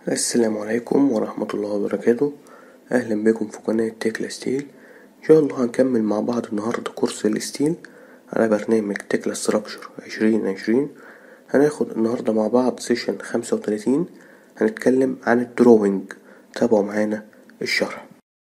السلام عليكم ورحمة الله وبركاته أهلا بكم في قناة تكلا ستيل إن شاء الله هنكمل مع بعض النهاردة كورس الستيل على برنامج تكلا ستراكشر عشرين عشرين هناخد النهاردة مع بعض سيشن خمسة وتلاتين هنتكلم عن الدروينج تابعوا معانا الشرح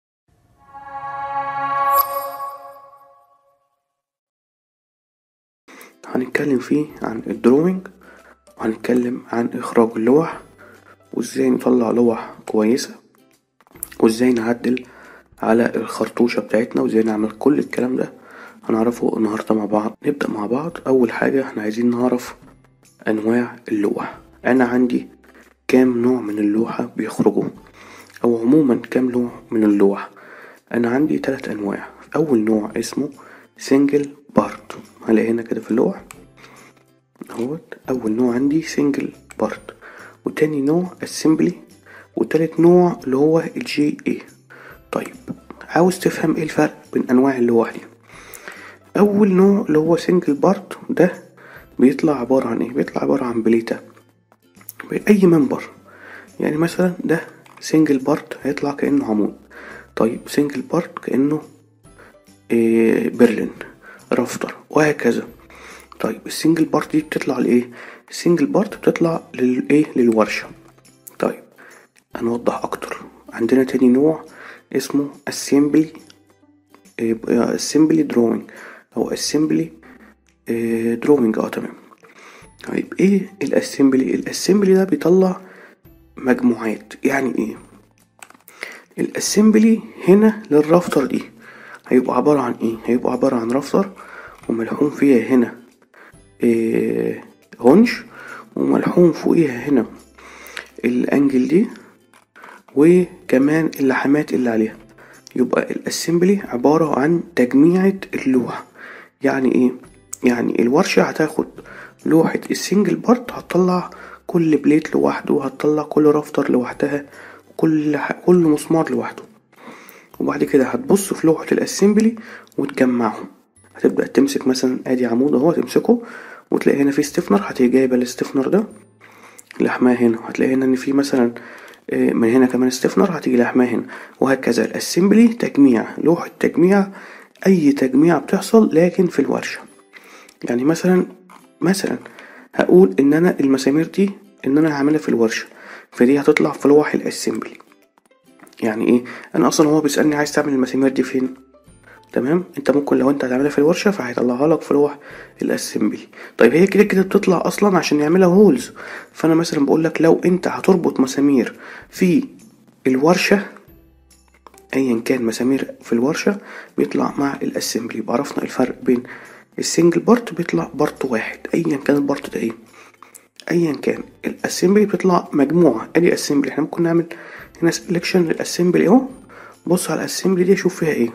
هنتكلم فيه عن الدروينج وهنتكلم عن إخراج اللوح وازاي نطلع لوح كويسة وازاي نعدل على الخرطوشة بتاعتنا وازاي نعمل كل الكلام ده هنعرفه النهاردة مع بعض نبدأ مع بعض أول حاجة احنا عايزين نعرف أنواع اللوح أنا عندي كام نوع من اللوحة بيخرجوا أو عموما كام نوع من اللوح أنا عندي تلات أنواع أول نوع اسمه سنجل بارت هلاقي هنا كده في اللوح اهوت أول نوع عندي سنجل بارت وتاني نوع اسمبلي وتالت نوع اللي هو الجي اي طيب عاوز تفهم ايه الفرق بين انواع اللوح دي اول نوع اللي هو سنجل بارت ده بيطلع عبارة عن ايه بيطلع عبارة عن بليتة بأي منبر يعني مثلا ده سنجل بارت هيطلع كأنه عمود طيب سنجل بارت كأنه إيه برلين رافتر وهكذا طيب السنجل بارت دي بتطلع لايه السنجل بارت بتطلع للايه للورشة طيب هنوضح اكتر عندنا تاني نوع اسمه assembly assembly drawing او assembly drawing اه تمام طيب ايه الاسمبلي الاسمبلي ده بيطلع مجموعات يعني ايه الاسمبلي هنا للرافتر دي هيبقى عبارة عن ايه هيبقى عبارة عن رافتر وملحوم فيها هنا إيه هونش وملحوم فوقيها هنا الانجل دي وكمان اللحمات اللي عليها يبقى الاسمبلي عبارة عن تجميعة اللوح يعني ايه يعني الورشة هتاخد لوحة السنجل بارت هتطلع كل بليت لوحده وهتطلع كل رافتر لوحدها وكل كل مسمار لوحده وبعد كده هتبص في لوحة الاسمبلي وتجمعهم هتبدأ تمسك مثلا ادي عمود اهو تمسكه وتلاقي هنا في ستيفنر هتيجي جايبه الستيفنر ده لحماه هنا هتلاقي هنا ان في مثلا من هنا كمان ستيفنر هتيجي لحماه هنا وهكذا الاسمبلي تجميع لوحة تجميع اي تجميع بتحصل لكن في الورشة يعني مثلا مثلا هقول ان انا المسامير دي ان انا هعملها في الورشة فدي هتطلع في لوح الاسمبلي يعني ايه انا اصلا هو بيسألني عايز تعمل المسامير دي فين تمام انت ممكن لو انت هتعملها في الورشه فهيطلعها لك في لوح الاسمبلي طيب هي كده كده بتطلع اصلا عشان يعملها هولز فانا مثلا بقول لك لو انت هتربط مسامير في الورشه ايا كان مسامير في الورشه بيطلع مع الاسمبلي يبقى عرفنا الفرق بين السنجل بارت بيطلع بارت واحد ايا كان البارت ده ايه ايا كان الاسمبلي بيطلع مجموعه ادي اسمبلي احنا ممكن نعمل هنا سelection للاسمبلي اهو بص على الاسمبلي دي شوف فيها ايه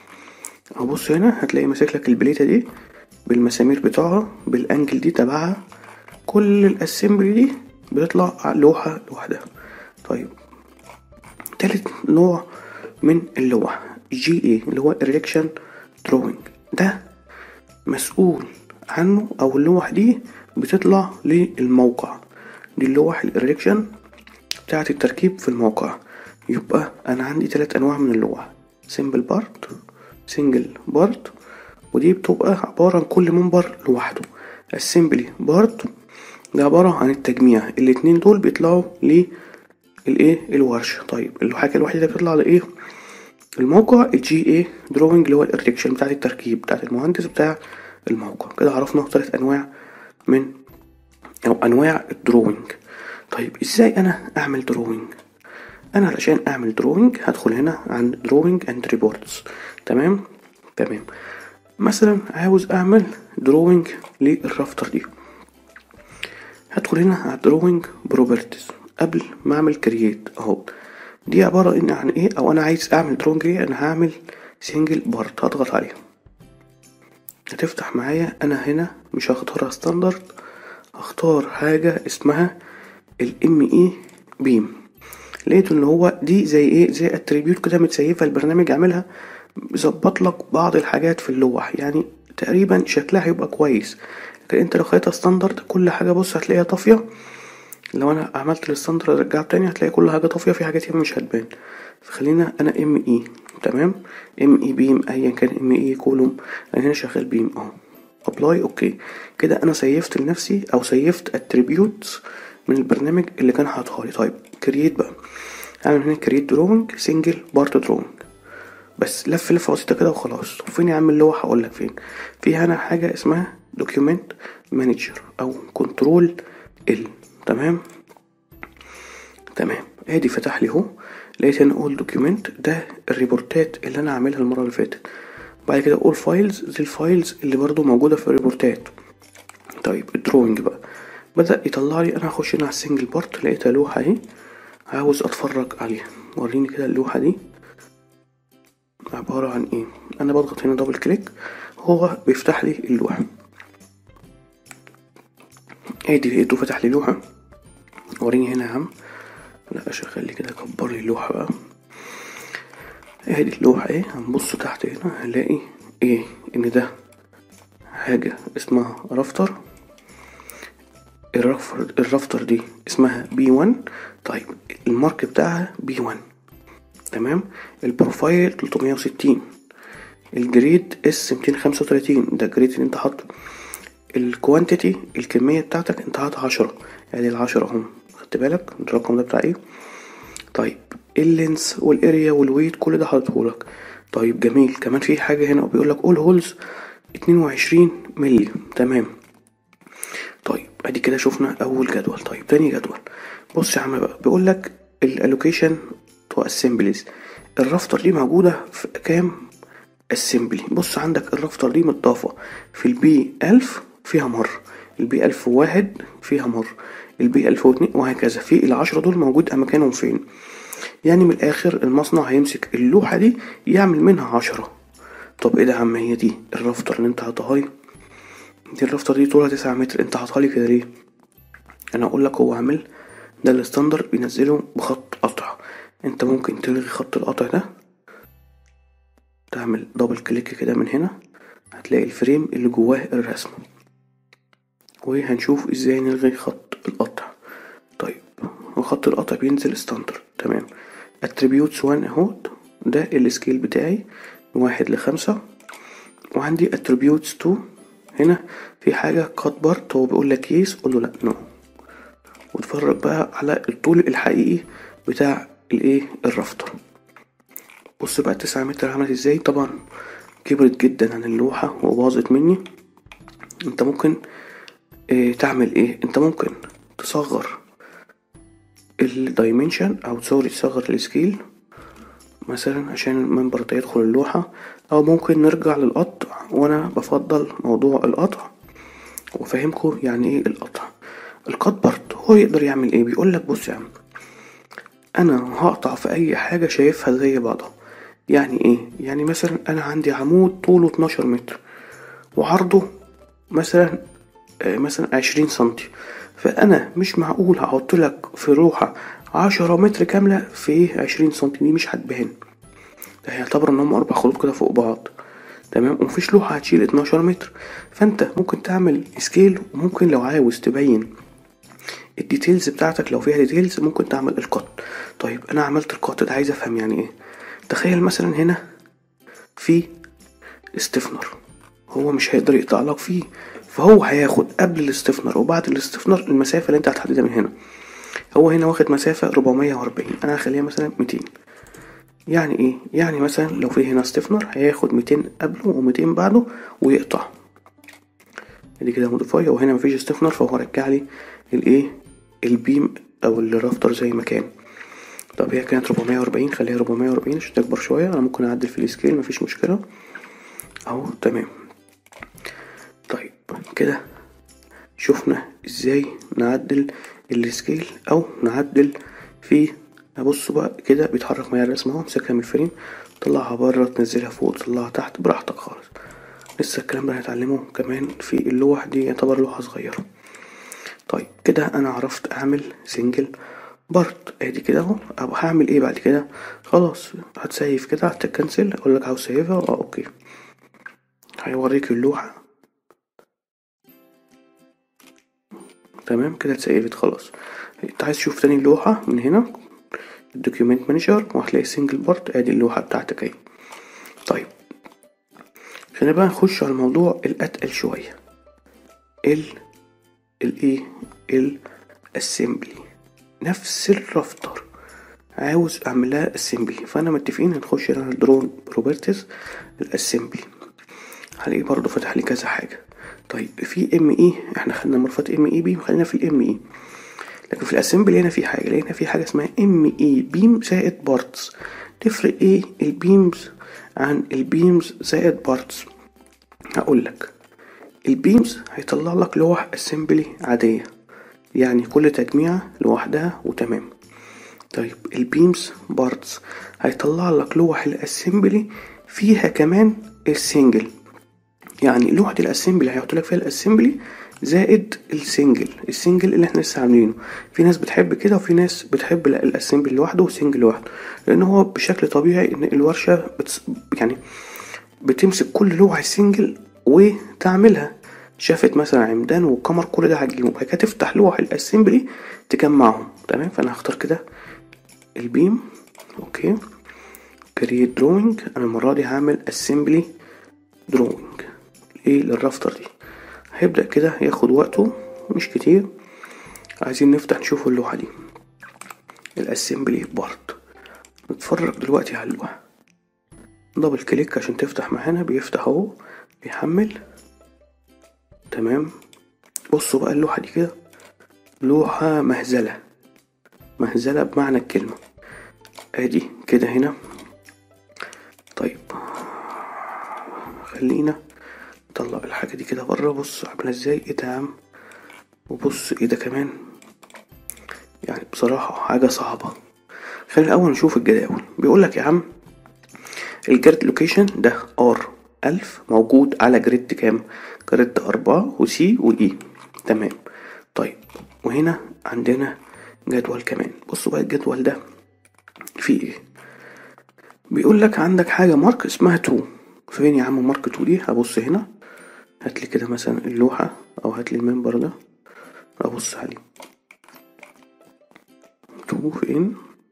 هبص هنا هتلاقي ماسك لك البليته دي بالمسامير بتاعها بالانجل دي تبعها كل الاسمبلي دي بتطلع لوحة لوحدها طيب تالت نوع من اللوح جي اي اللي هو الريكشن دروينج ده مسؤول عنه او اللوح دي بتطلع للموقع دي اللوح الاريكشن بتاعة التركيب في الموقع يبقى انا عندي تلات انواع من اللوح سيمبل بارت سنجل بارت ودي بتبقى عبارة عن كل منبر لوحده السمبلي بارت ده عبارة عن التجميع الاتنين دول بيطلعوا للايه الورشة طيب الحاجة الوحيدة اللي بتطلع لايه الموقع الجي اي دروينج اللي هو الارتكشن بتاعت التركيب بتاعت المهندس بتاع الموقع كده عرفنا تلات انواع من او انواع الدروينج طيب ازاي انا اعمل دروينج انا علشان اعمل دروينج هدخل هنا عند دروينج اند ريبورتس تمام تمام مثلا عاوز اعمل دروينج للرافتر دي هدخل هنا على دروينج بروبرتيز قبل ما اعمل كرييت اهو دي عبارة ان عن ايه او انا عايز اعمل دروينج ايه انا هعمل سنجل بارت هضغط عليها هتفتح معايا انا هنا مش هختارها ستاندرد هختار حاجة اسمها الام اي بيم لقيت ان هو دي زي ايه زي اتريبيوت كده متسيفه البرنامج عاملها ظبط لك بعض الحاجات في اللوح يعني تقريبا شكلها هيبقى كويس لكن انت لو خليتها ستاندرد كل حاجه بص هتلاقيها طافيه لو انا عملت الستاندر رجعت تاني هتلاقي كل حاجه طافيه في حاجات هنا مش هتبان فخلينا انا ام اي تمام ام اي بيم ايا كان ام اي كولوم انا هنا شغال بيم اهو ابلاي اوكي كده انا سيفت لنفسي او سيفت اتريبيوتس من البرنامج اللي كان حاطها لي طيب كرييت بقى اعمل هنا كرييت دروينج سنجل بارت دروينج بس لف لفه بسيطه كده وخلاص فين يا عم اللوحه اقول لك فين في هنا حاجه اسمها دوكيومنت مانجر او كنترول ال تمام تمام ادي فتح لي اهو لقيت هنا اول دوكيومنت ده الريبورتات اللي انا عاملها المره اللي فاتت بعد كده اول فايلز دي الفايلز اللي برضو موجوده في الريبورتات طيب الدروينج بقى بدا يطلع لي انا هخش هنا على السنجل بارت لقيتها لوحه اهي عاوز اتفرج عليها وريني كده اللوحه دي عباره عن ايه انا بضغط هنا دبل كليك هو بيفتح لي اللوحه ادي لقيته فتح لي لوحه وريني هنا يا عم لا اشغل لي كده كبر لي اللوحه بقى ادي اللوحه ايه هنبص تحت هنا هنلاقي ايه ان ده حاجه اسمها رافتر الرفر الرافتر دي اسمها بي 1 طيب المارك بتاعها بي 1 تمام البروفايل 360 الجريد اس 235 ده الجريد اللي انت حاطه الكوانتيتي الكميه بتاعتك انت حاطط 10 يعني العشرة اهم خدت بالك الرقم ده بتاع ايه طيب اللينس والاريا والويت كل ده حاططهولك طيب جميل كمان في حاجه هنا بيقول لك اول هولز 22 مللي تمام طيب ادي كده شفنا اول جدول طيب تاني جدول بص يا عم بقى بيقول لك الالوكيشن تو اسمبليز الرافتر دي موجوده في كام اسمبلي بص عندك الرافتر دي متضافه في البي ألف فيها مر البي ألف واحد فيها مر البي ألف واتنين وهكذا في العشرة دول موجود مكانهم فين يعني من الآخر المصنع هيمسك اللوحة دي يعمل منها عشرة طب ايه ده يا عم هي دي الرافتر اللي انت حاطها لي دي الرافتر دي طولها تسعة متر انت حاطها لي كده ليه انا اقول لك هو عامل ده الستاندر بينزله بخط قطع انت ممكن تلغي خط القطع ده تعمل دبل كليك كده من هنا هتلاقي الفريم اللي جواه الرسمة وهنشوف ازاي نلغي خط القطع طيب وخط القطع بينزل ستاندر تمام اتريبيوتس 1 اهو ده السكيل بتاعي واحد لخمسة وعندي اتريبيوتس 2 هنا في حاجة كات بارت هو بيقول لك يس قول له لا نو واتفرج بقى على الطول الحقيقي بتاع الايه الرافتر بص بقى التسعة متر عملت ازاي طبعا كبرت جدا عن اللوحة وباظت مني انت ممكن اه تعمل ايه انت ممكن تصغر الدايمنشن او سوري تصغر السكيل مثلا عشان المنبر ده يدخل اللوحة او ممكن نرجع للقطع وانا بفضل موضوع القطع وفهمكم يعني ايه القطع القط بارت هو يقدر يعمل ايه بيقول لك بص يا عم انا هقطع في اي حاجة شايفها زي بعضها يعني ايه يعني مثلا انا عندي عمود طوله 12 متر وعرضه مثلا آه مثلا 20 سنتي فانا مش معقول هحط لك في روحة عشرة متر كاملة في 20 سنتي دي مش هتبان ده هيعتبر ان هم اربع خطوط كده فوق بعض تمام ومفيش لوحة هتشيل 12 متر فانت ممكن تعمل سكيل وممكن لو عاوز تبين الديتيلز بتاعتك لو فيها ديتيلز ممكن تعمل القط طيب انا عملت القط ده عايز افهم يعني ايه تخيل مثلا هنا في استفنر هو مش هيقدر يقطع لك فيه فهو هياخد قبل الاستفنر وبعد الاستفنر المسافة اللي انت هتحددها من هنا هو هنا واخد مسافة 440 انا هخليها مثلا 200 يعني ايه يعني مثلا لو في هنا استفنر هياخد 200 قبله و200 بعده ويقطع ادي كده موديفاي وهنا مفيش استفنر فهو رجع لي الايه البيم او الرافتر زي ما كان طب هي كانت 440 خليها 440 عشان تكبر شوية انا ممكن اعدل في السكيل مفيش مشكلة اهو تمام طيب كده شفنا ازاي نعدل السكيل او نعدل في ابص بقى كده بيتحرك معايا الرسمة اهو امسكها من الفريم طلعها بره تنزلها فوق تطلعها تحت براحتك خالص لسه الكلام ده هنتعلمه كمان في اللوح دي يعتبر لوحة صغيرة طيب كده انا عرفت اعمل سنجل بارت ادي كده اهو ابقى هعمل ايه بعد كده خلاص هتسيف كده هتكنسل اقول لك عاوز سيفها اه اوكي هيوريك اللوحة تمام كده اتسيفت خلاص انت عايز تشوف تاني اللوحة من هنا الدوكيومنت مانجر وهتلاقي سنجل بارت ادي اللوحة بتاعتك اهي طيب خلينا بقى نخش على الموضوع الاتقل شوية ال الايه الاسمبلي نفس الرافتر عاوز اعملها اسمبلي فانا متفقين هنخش على الدرون بروبرتيز الاسمبلي هلاقي برضو فتح لي كذا حاجة طيب في ام اي احنا خدنا مرفات ام اي بي وخلينا في الام اي لكن في الاسمبلي هنا في حاجة لقينا في حاجة اسمها ام اي بيم زائد بارتس تفرق ايه البيمز عن البيمز زائد بارتس هقول لك البيمز هيطلع لك لوح اسمبلي عادية يعني كل تجميعة لوحدها وتمام طيب البيمز بارتس هيطلع لك لوح الاسمبلي فيها كمان السنجل يعني لوحة الاسمبلي هيحط لك فيها الاسمبلي زائد السنجل السنجل اللي احنا لسه عاملينه في ناس بتحب كده وفي ناس بتحب لا الاسمبلي لوحده والسنجل لوحده لان هو بشكل طبيعي ان الورشه بتس يعني بتمسك كل لوحه سنجل وتعملها شافت مثلا عمدان والقمر كل ده هتجيبه بعد كده تفتح لوح الاسمبلي تجمعهم تمام فانا هختار كده البيم اوكي كرييت دروينج انا المره دي هعمل اسمبلي دروينج ايه للرافتر دي هيبدأ كده ياخد وقته مش كتير عايزين نفتح نشوف اللوحة دي الاسمبلي بارت نتفرج دلوقتي على اللوحة دبل كليك عشان تفتح معانا بيفتح اهو بيحمل تمام بصوا بقى اللوحة دي كده لوحة مهزلة مهزلة بمعنى الكلمة ادي كده هنا طيب خلينا نطلع الحاجة دي كده بره بص عاملة ازاي ايه ده يا عم وبص ايه ده كمان يعني بصراحة حاجة صعبة خلينا الأول نشوف الجداول بيقولك يا عم الجريد لوكيشن ده ار ألف موجود على جريد كام جريد أربعة وسي وإي تمام طيب وهنا عندنا جدول كمان بصوا بقى الجدول ده فيه ايه بيقول لك عندك حاجة مارك اسمها تو فين يا عم مارك تو دي هبص هنا هاتلي كده مثلا اللوحة أو هاتلي المنبر ده أبص عليه تو فين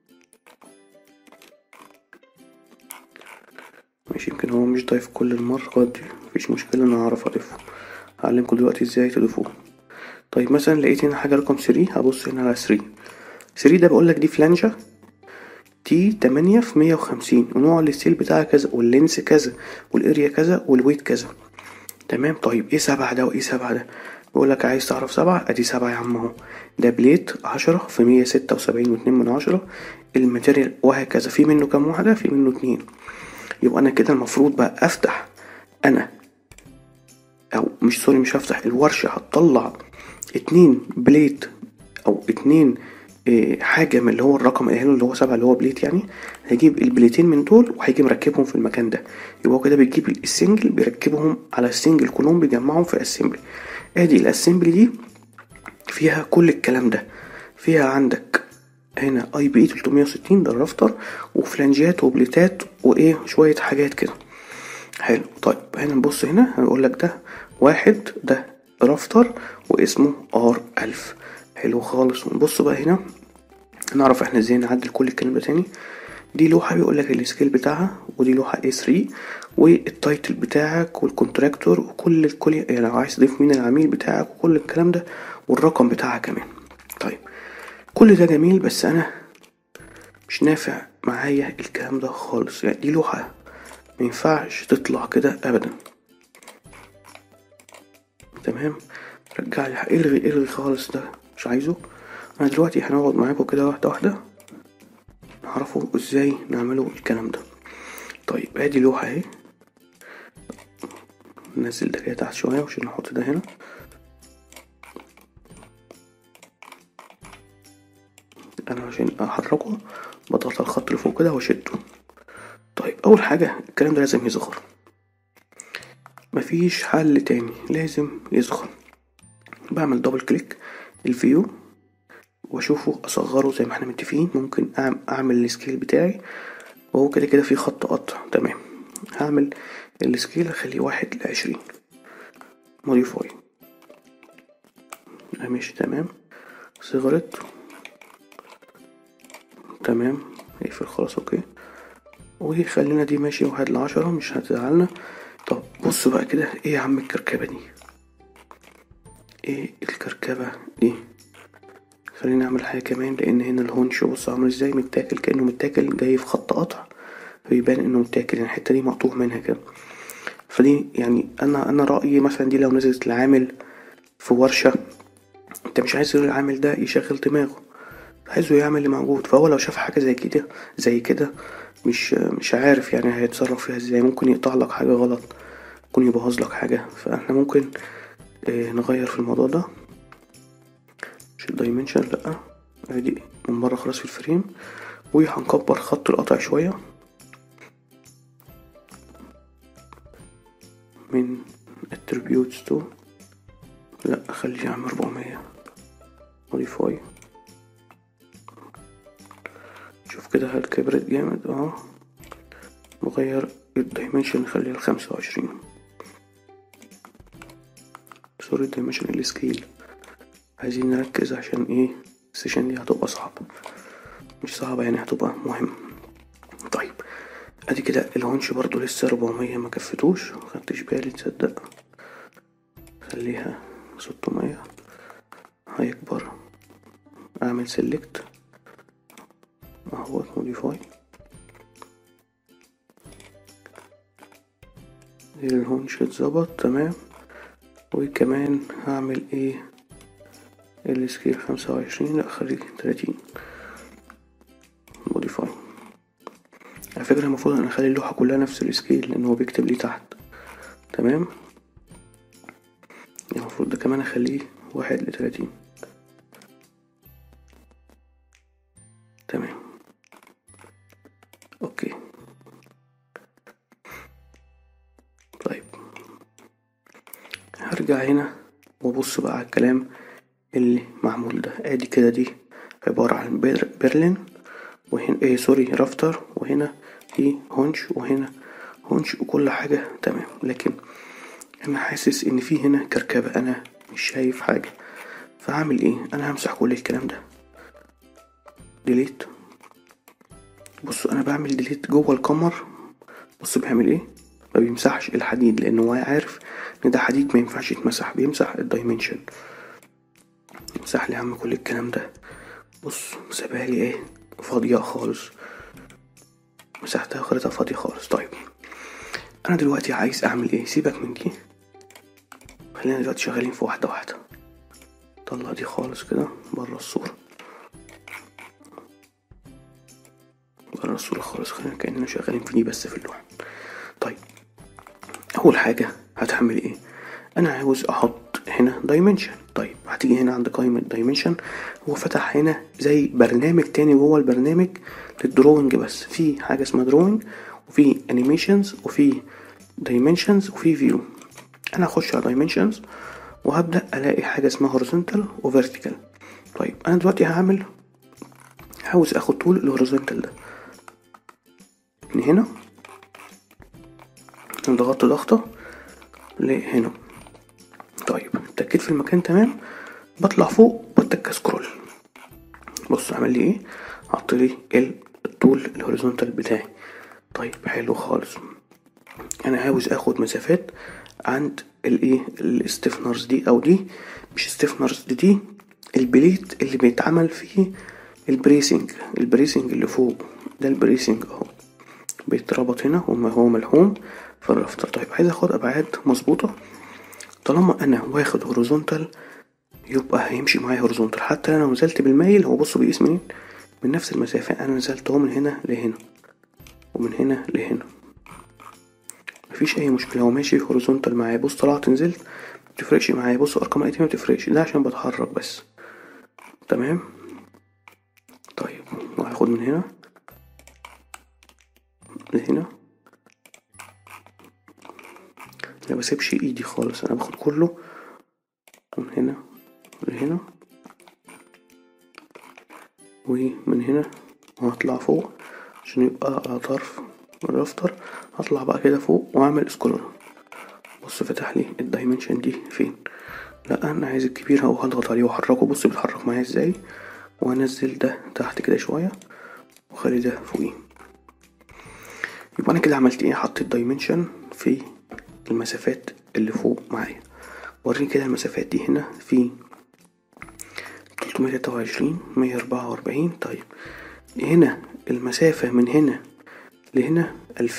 ماشي يمكن هو مش ضايف كل المرات دي مفيش مشكلة أنا هعرف أضيفه هعلمكم دلوقتي ازاي تضيفوه طيب مثلا لقيت هنا حاجة رقم ثري هبص هنا على ثري ثري ده بقولك دي فلانجة تي تمانية في مية وخمسين ونوع الستيل بتاعها كذا واللينس كذا والاريا كذا والويت كذا تمام طيب ايه سبعة ده وايه سبعة ده بقولك عايز تعرف سبعة ادي سبعة يا عم اهو ده بليت عشرة في مية ستة وسبعين واتنين من عشرة الماتيريال وهكذا في منه كام واحدة في منه اتنين يبقى انا كده المفروض بقى افتح انا او مش سوري مش هفتح الورشة هتطلع اتنين بليت او اتنين إيه حاجة من اللي هو الرقم اللي هنا اللي هو سبعة اللي هو بليت يعني هيجيب البليتين من دول وهيجي مركبهم في المكان ده يبقى هو كده بيجيب السنجل بيركبهم على السنجل كلهم بيجمعهم في الاسمبلي ادي الاسمبلي دي فيها كل الكلام ده فيها عندك هنا اي بي 360 ده الرافتر وفلانجات وبليتات وايه شوية حاجات كده حلو طيب هنا نبص هنا هنقول لك ده واحد ده رافتر واسمه ار الف حلو خالص ونبص بقى هنا نعرف احنا ازاي نعدل كل الكلام ده تاني دي لوحة بيقول لك السكيل بتاعها ودي لوحة A3 والتايتل بتاعك والكونتراكتور وكل الكل يعني لو عايز تضيف مين العميل بتاعك وكل الكلام ده والرقم بتاعها كمان طيب كل ده جميل بس انا مش نافع معايا الكلام ده خالص يعني دي لوحة مينفعش تطلع كده ابدا تمام رجع لي الغي الغي خالص ده مش عايزه انا دلوقتي هنقعد معاكم كده واحده واحده نعرفوا ازاي نعملوا الكلام ده طيب ادي لوحه اهي ننزل ده كده تحت شويه عشان نحط ده هنا انا عشان احركه بضغط على الخط اللي فوق كده واشده طيب اول حاجه الكلام ده لازم يصغر مفيش حل تاني لازم يصغر بعمل دبل كليك الفيو واشوفه اصغره زي ما احنا متفقين ممكن اعمل السكيل بتاعي وهو كده كده في خط قطع تمام هعمل السكيل اخليه واحد لعشرين موديفاي لا ماشي تمام صغرت تمام اقفل خلاص اوكي وخلينا دي ماشي واحد لعشرة مش هتزعلنا طب بص بقى كده ايه يا عم الكركبة دي ايه الكركبة دي خلينا نعمل حاجة كمان لأن هنا الهونش بص عامل ازاي متاكل كأنه متاكل جاي في خط قطع فيبان انه متاكل يعني الحتة دي مقطوع منها كده فدي يعني انا انا رأيي مثلا دي لو نزلت العامل في ورشة انت مش عايز العامل ده يشغل دماغه عايزه يعمل اللي موجود فهو لو شاف حاجة زي كده زي كده مش مش عارف يعني هيتصرف فيها ازاي ممكن يقطع لك حاجة غلط ممكن يبوظ لك حاجة فاحنا ممكن اه نغير في الموضوع ده مش الدايمنشن لأ ادي من بره خلاص في الفريم وهنكبر خط القطع شوية من attributes to لا خليه عام أربعمية modify شوف كده هل كبرت جامد اه نغير الدايمنشن نخليها الخمسة وعشرين سوري الدايمنشن السكيل عايزين نركز عشان ايه السيشن دي هتبقى صعبة مش صعبة يعني هتبقى مهم طيب ادي كده الهونش برضو لسه ربعمية ما كفتوش مخدتش بالي تصدق خليها ستمية هيكبر اعمل سيلكت اهو موديفاي الهونش اتظبط تمام وكمان هعمل ايه السكيل خمسة وعشرين لا خليه تلاتين موديفاي على فكرة المفروض انا اخلي اللوحة كلها نفس السكيل لان هو بيكتب لي تحت تمام المفروض ده كمان اخليه واحد لتلاتين تمام اوكي طيب هرجع هنا وابص بقى على الكلام اللي معمول ده ادي كده دي عبارة عن بير برلين وهنا ايه سوري رافتر وهنا دي هونش وهنا هونش وكل حاجة تمام لكن انا حاسس ان في هنا كركبة انا مش شايف حاجة فهعمل ايه انا همسح كل الكلام ده ديليت بصوا انا بعمل ديليت جوه القمر بص بيعمل ايه ما بيمسحش الحديد لانه هو عارف ان ده حديد ما ينفعش يتمسح بيمسح الدايمنشن يمسح لي يا عم كل الكلام ده بص سابها لي ايه فاضية خالص مسحتها وخليتها فاضية خالص طيب انا دلوقتي عايز اعمل ايه سيبك من دي خلينا دلوقتي شغالين في واحدة واحدة طلع دي خالص كده بره الصورة بره الصورة خالص خلينا كأننا شغالين في دي بس في اللوحة طيب أول حاجة هتعمل ايه أنا عاوز أحط هنا دايمنشن طيب هتيجي هنا عند قائمة دايمنشن هو فتح هنا زي برنامج تاني جوه البرنامج للدروينج بس في حاجة اسمها دروينج وفي انيميشنز وفي دايمنشنز وفي فيو انا هخش على دايمنشنز وهبدأ الاقي حاجة اسمها هوريزونتال وفيرتيكال طيب انا دلوقتي هعمل عاوز اخد طول الهوريزونتال ده من هنا ضغطت ضغطة لهنا طيب اتكيت في المكان تمام بطلع فوق بتك سكرول بص عمل لي ايه حط لي الطول الهوريزونتال بتاعي طيب حلو خالص انا عاوز اخد مسافات عند الايه الاستفنرز دي او دي مش استفنرز دي دي البليت اللي بيتعمل فيه البريسنج البريسنج اللي فوق ده البريسنج اهو بيتربط هنا وما هو ملحوم في الرافتر طيب عايز اخد ابعاد مظبوطه طالما انا واخد هوريزونتال يبقى هيمشي معايا هوريزونتال حتى انا نزلت بالميل هو بصوا بيقيس منين من نفس المسافة انا نزلت اهو من هنا لهنا ومن هنا لهنا مفيش اي مشكلة هو ماشي هوريزونتال معايا بص طلعت نزلت متفرقش معايا بصوا ارقام الايتين متفرقش ده عشان بتحرك بس تمام طيب وهاخد من هنا لهنا ما بسيبش ايدي خالص انا باخد كله من هنا لهنا ومن هنا وهطلع فوق عشان يبقى على طرف الرافتر هطلع بقى كده فوق واعمل سكرول بص فتح لي الدايمنشن دي فين لا انا عايز الكبير اهو هضغط عليه واحركه بص بيتحرك معايا ازاي وانزل ده تحت كده شويه واخلي ده فوقيه يبقى انا كده عملت ايه حطيت دايمنشن في المسافات اللي فوق معايا وريني كده المسافات دي هنا في 323 144 طيب هنا المسافة من هنا لهنا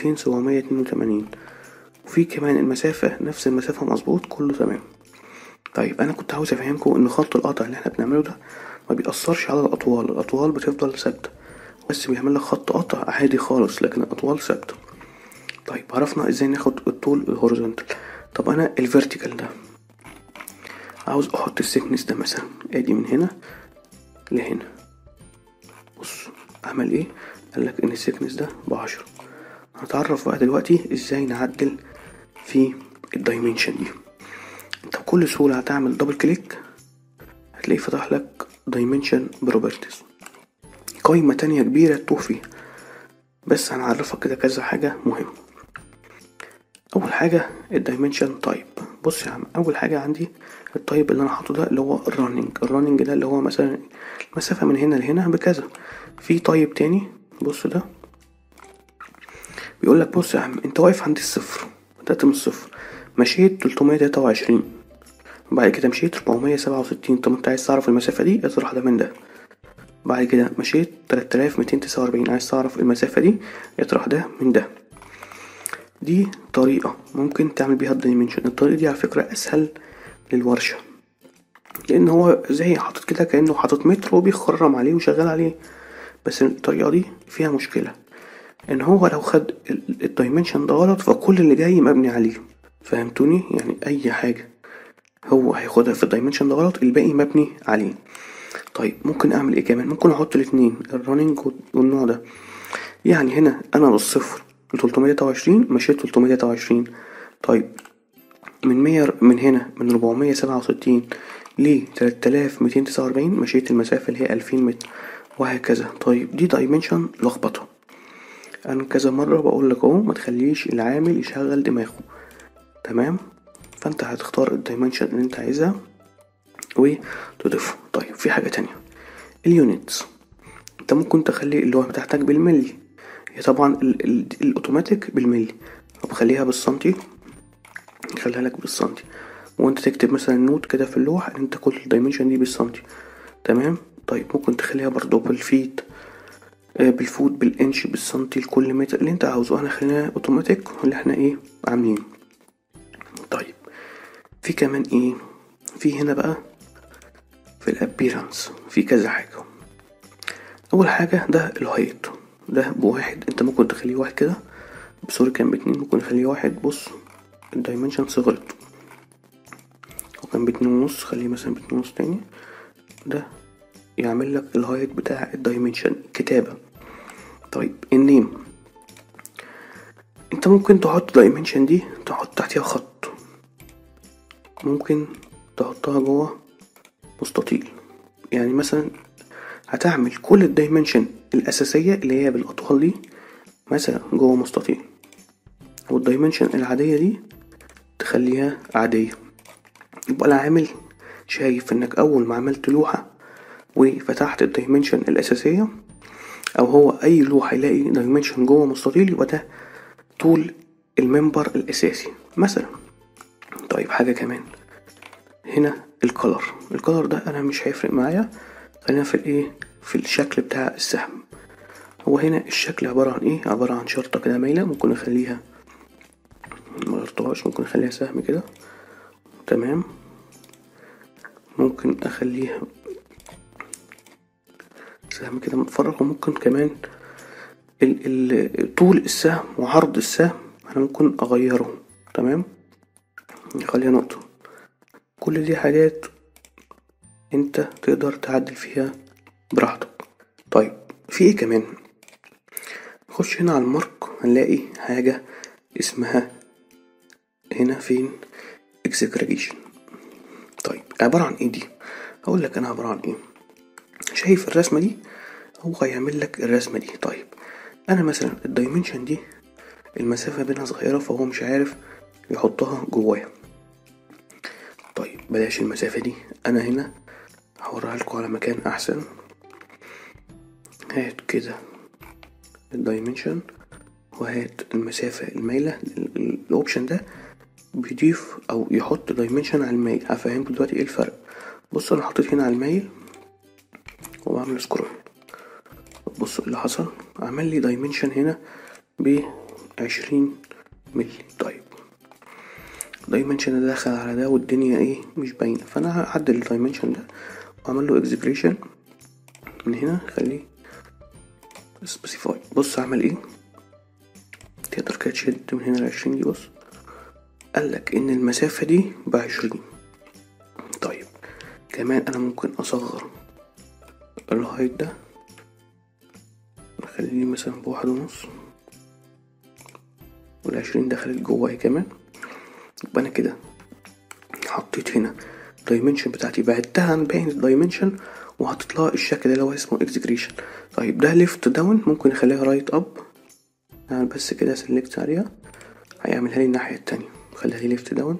2782 وفي كمان المسافة نفس المسافة مظبوط كله تمام طيب انا كنت عاوز افهمكم ان خط القطع اللي احنا بنعمله ده ما بيأثرش على الاطوال الاطوال بتفضل ثابتة بس بيعمل لك خط قطع عادي خالص لكن الاطوال ثابتة طيب عرفنا ازاي ناخد الطول الهوريزونتال طب انا الفيرتيكال ده عاوز احط السكنس ده مثلا ادي من هنا لهنا بص عمل ايه قالك ان السكنس ده بعشرة هنتعرف بقى دلوقتي ازاي نعدل في الدايمنشن دي انت بكل سهولة هتعمل دبل كليك هتلاقيه فتح لك دايمنشن بروبرتيز قايمة تانية كبيرة تتوه فيها بس هنعرفك كده كذا حاجة مهمة اول حاجة الدايمنشن تايب بص يا عم اول حاجة عندي التايب اللي انا حاطه ده اللي هو الرننج الرننج ده اللي هو مثلا المسافة من هنا لهنا بكذا في تايب تاني بص ده بيقول لك بص يا عم انت واقف عند الصفر بدأت من الصفر مشيت 323 بعد كده مشيت 467 طب انت عايز تعرف المسافة دي اطرح ده من ده بعد كده مشيت 3249 عايز تعرف المسافة دي اطرح ده من ده دي طريقة ممكن تعمل بيها الدايمنشن الطريقة دي على فكرة أسهل للورشة لأن هو زي حاطط كده كأنه حاطط متر وبيخرم عليه وشغال عليه بس الطريقة دي فيها مشكلة إن هو لو خد الدايمنشن ده غلط فكل اللي جاي مبني عليه فهمتوني يعني أي حاجة هو هياخدها في الدايمنشن ده غلط الباقي مبني عليه طيب ممكن اعمل ايه كمان ممكن احط الاتنين الرننج والنوع ده يعني هنا انا بالصفر ل 323 مشيت 323 طيب من 100 من هنا من 467 ل 3249 مشيت المسافة اللي هي 2000 متر وهكذا طيب دي دايمنشن لخبطة انا كذا مرة بقول لك اهو ما تخليش العامل يشغل دماغه تمام فانت هتختار الدايمنشن اللي انت عايزها وتضيفه طيب في حاجة تانية اليونتس انت ممكن تخلي اللوحة بتاعتك بالملي هي طبعا ال ال الاوتوماتيك بالملي طب خليها بالسنتي خليها لك بالسنتي وانت تكتب مثلا نوت كده في اللوحة ان انت كل الدايمنشن دي بالسنتي تمام طيب ممكن تخليها برضو بالفيت آه بالفوت بالانش بالسنتي لكل متر اللي انت عاوزه احنا خلينا اوتوماتيك اللي احنا ايه عاملين طيب في كمان ايه في هنا بقى في الابيرانس في كذا حاجة اول حاجة ده الهايت ده بواحد انت ممكن تخليه واحد كده سوري كان باتنين ممكن نخليه واحد بص الدايمنشن صغرت وكان باتنين ونص خليه مثلا باتنين ونص تاني ده يعمل لك الهايت بتاع الدايمنشن كتابة طيب النيم انت ممكن تحط دايمنشن دي تحط تحتها خط ممكن تحطها جوه مستطيل يعني مثلا هتعمل كل الدايمنشن الأساسية اللي هي بالأطوال دي مثلا جوه مستطيل والدايمنشن العادية دي تخليها عادية يبقى العامل شايف انك اول ما عملت لوحة وفتحت الدايمنشن الأساسية او هو اي لوحة يلاقي دايمنشن جوه مستطيل يبقى ده طول المنبر الأساسي مثلا طيب حاجة كمان هنا الكلر الكلر ده انا مش هيفرق معايا خلينا في الايه في الشكل بتاع السهم هو هنا الشكل عبارة عن ايه عبارة عن شرطة كده مايلة ممكن اخليها مغيرتهاش ممكن اخليها سهم كده تمام ممكن اخليها سهم كده متفرغ وممكن كمان ال ال طول السهم وعرض السهم انا ممكن اغيره تمام نخليها نقطة كل دي حاجات انت تقدر تعدل فيها براحتك طيب في ايه كمان نخش هنا على المارك هنلاقي حاجة اسمها هنا فين اكسجريجيشن طيب عبارة عن ايه دي هقول لك انا عبارة عن ايه شايف الرسمة دي هو هيعمل لك الرسمة دي طيب انا مثلا الدايمنشن دي المسافة بينها صغيرة فهو مش عارف يحطها جوايا طيب بلاش المسافة دي انا هنا هوريها لكم على مكان احسن هات كده الدايمنشن وهات المسافة المايلة الاوبشن ده بيضيف او يحط دايمنشن على المايل هفهمكم دلوقتي ايه الفرق بصوا انا حطيت هنا على المايل وبعمل سكرول بصوا اللي حصل عمل لي دايمنشن هنا بعشرين ملي طيب دايمنشن ده دخل على ده والدنيا ايه مش باينه فانا هعدل الدايمنشن ده واعمل له اكسبريشن من هنا خليه سبيسيفاي بص عمل ايه تقدر كده تشد من هنا لعشرين دي بص قالك ان المسافة دي بعشرين طيب كمان انا ممكن اصغر الهايت ده اخليه مثلا بواحد ونص والعشرين دخلت جوه اهي كمان يبقى انا كده حطيت هنا الدايمنشن بتاعتي بعدتها عن باقي الدايمنشن وحطيت لها الشكل اللي هو اسمه اكزكريشن طيب ده ليفت داون ممكن اخليها رايت اب اعمل بس كده سيلكت عليها هيعملها لي الناحية التانية خليها لي ليفت داون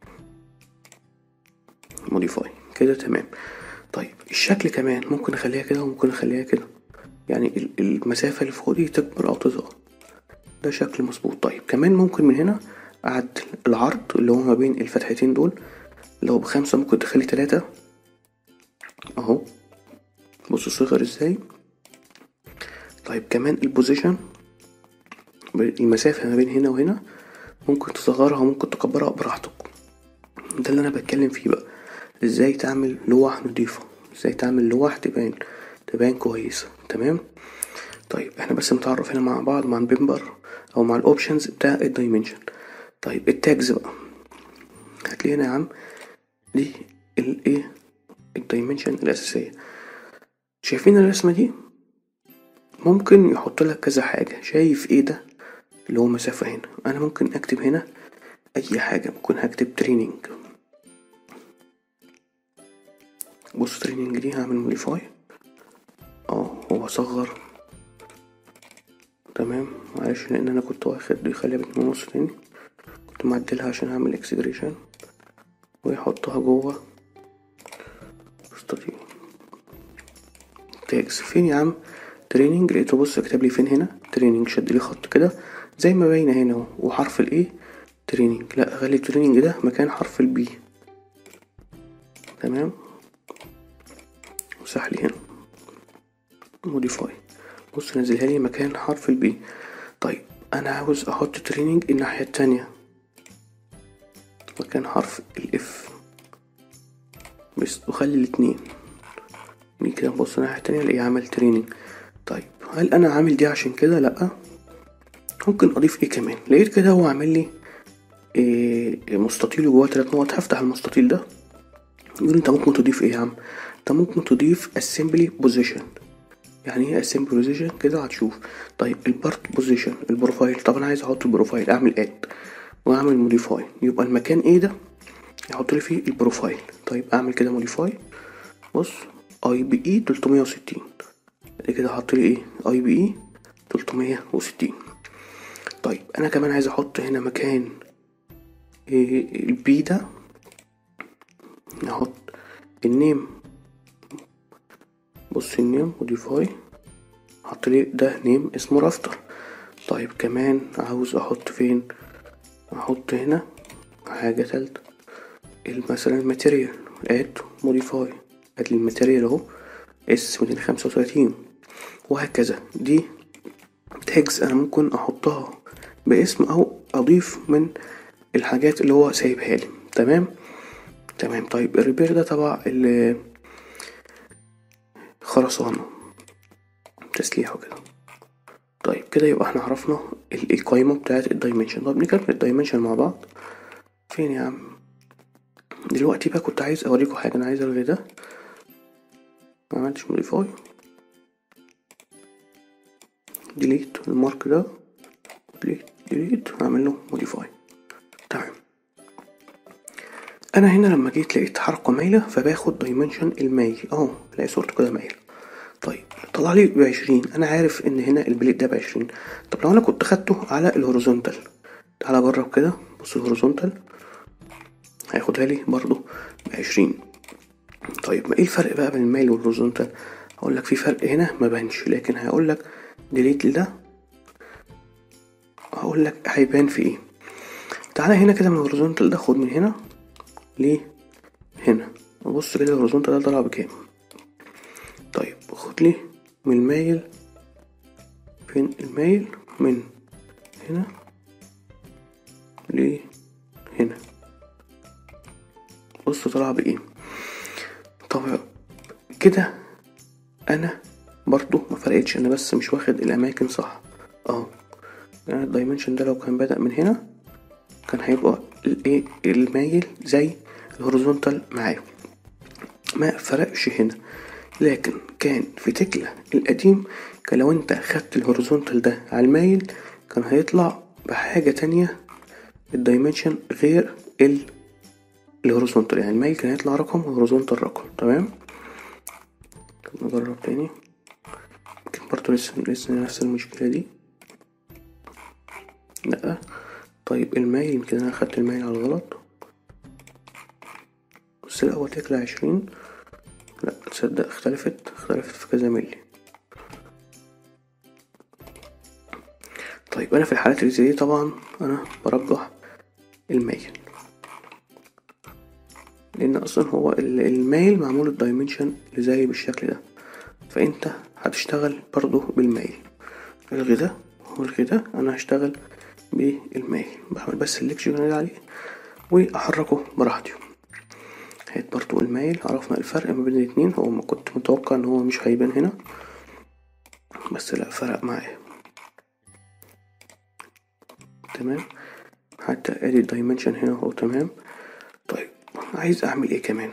موديفاي كده تمام طيب الشكل كمان ممكن اخليها كده وممكن اخليها كده يعني المسافة اللي فوق دي تكبر او تصغر ده شكل مظبوط طيب كمان ممكن من هنا اعدل العرض اللي هو ما بين الفتحتين دول اللي هو بخمسة ممكن تخلي تلاتة اهو بصوا صغر ازاي طيب كمان البوزيشن المسافة ما بين هنا وهنا ممكن تصغرها وممكن تكبرها براحتك ده اللي انا بتكلم فيه بقى ازاي تعمل لوح نضيفة ازاي تعمل لوح تبان تبان كويسة تمام طيب احنا بس نتعرف هنا مع بعض مع البيمبر او مع الاوبشنز بتاع الدايمنشن طيب التاجز بقى هتلاقي هنا يا عم دي الايه الدايمنشن الاساسية شايفين الرسمة دي ممكن يحط لك كذا حاجة شايف ايه ده اللي هو مسافة هنا انا ممكن اكتب هنا اي حاجة ممكن هكتب تريننج بص تريننج دي هعمل موديفاي اه هو صغر تمام معلش لان انا كنت واخد دي خليها باتنين ونص تاني كنت معدلها عشان اعمل اكسجريشن ويحطها جوه مستطيل تاجز فين يا عم تريننج لقيته بص كتب لي فين هنا تريننج شد لي خط كده زي ما باينه هنا اهو وحرف الايه تريننج لا خلي التريننج ده مكان حرف البي تمام مسح لي هنا موديفاي بص نزلها لي مكان حرف البي طيب انا عاوز احط تريننج الناحيه التانية مكان حرف الاف بس وخلي الاتنين دي كده نبص الناحيه التانية الاقيه عمل تريننج طيب هل انا عامل دي عشان كده لا ممكن اضيف ايه كمان لقيت كده هو عامل لي إيه مستطيل جواه تلات نقط هفتح المستطيل ده يقول انت ممكن تضيف ايه يا عم انت ممكن تضيف assembly position يعني ايه assembly position كده هتشوف طيب البارت بوزيشن البروفايل طب انا عايز احط البروفايل اعمل اد واعمل موديفاي يبقى المكان ايه ده يحط لي فيه البروفايل طيب اعمل كده موديفاي بص اي بي اي 360 بعد كده احط لي ايه اي بي اي 360 طيب انا كمان عايز احط هنا مكان إيه البي ده نحط النيم بص النيم موديفاي حط لي ده نيم اسمه رافتر طيب كمان عاوز احط فين احط هنا حاجة تالتة مثلا الماتيريال اد موديفاي اد الماتيريال اهو اس ميتين خمسة وتلاتين وهكذا دي تاجز انا ممكن احطها باسم او اضيف من الحاجات اللي هو سايبها لي تمام تمام طيب الريبير ده تبع خرسانة تسليح وكده طيب كده يبقى احنا عرفنا القايمة بتاعت الدايمنشن طب نكمل الدايمنشن مع بعض فين يا عم دلوقتي بقى كنت عايز اوريكم حاجة انا عايز الغي ده ما عملتش موديفاي ديليت المارك ده ديليت ديليت اعمل له موديفاي تمام انا هنا لما جيت لقيت حركة مايلة فباخد دايمنشن المايل اهو الاقي صورته كده مايلة طيب طلع لي بعشرين انا عارف ان هنا البليت ده بعشرين طب لو انا كنت خدته على الهوريزونتال تعالى اجرب كده بص الهوريزونتال هياخدها لي برضو بعشرين طيب ما ايه الفرق بقى بين المايل والهوريزونتال هقول لك في فرق هنا ما بانش لكن هقول لك ديليت ده هقول لك هيبان في ايه تعالى هنا كده من الهوريزونتال ده خد من هنا ليه هنا بص كده الهوريزونتال ده طلع بكام طيب خد لي من المايل فين المايل من هنا ليه هنا بص طلع بايه طب كده انا برضو ما فرقتش انا بس مش واخد الاماكن صح اه يعني الدايمنشن ده لو كان بدأ من هنا كان هيبقى الايه المايل زي الهوريزونتال معاه ما فرقش هنا لكن كان في تكلا القديم كان لو انت خدت الهوريزونتال ده على المايل كان هيطلع بحاجة تانية الدايمنشن غير ال الهوريزونتال يعني المايل كان هيطلع رقم والهوريزونتال رقم تمام نجرب تاني يمكن برضه لسه لسه نفس المشكلة دي لأ طيب المايل يمكن انا اخدت المايل على الغلط بس الاول تكلا عشرين لا تصدق اختلفت اختلفت في كذا ملي طيب انا في الحالات اللي زي دي طبعا انا برجح المايل لان اصلا هو المايل معمول الدايمنشن اللي زي بالشكل ده فانت هتشتغل برضو بالمايل الغي ده والغي ده انا هشتغل بالمايل بعمل بس الليكشن عليه واحركه براحتي هات برضو المايل عرفنا الفرق ما بين الاتنين هو ما كنت متوقع ان هو مش هيبان هنا بس لا فرق معايا تمام حتى ادي الدايمنشن هنا اهو تمام طيب عايز اعمل ايه كمان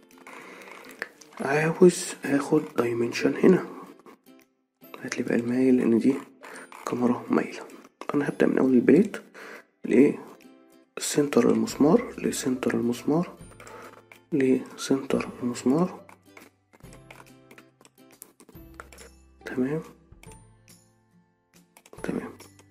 عاوز اخد دايمنشن هنا هاتلي بقى المايل لان دي كاميرا مايلة انا هبدأ من اول البليت لايه سنتر المسمار لسنتر المسمار لسنتر المسمار تمام تمام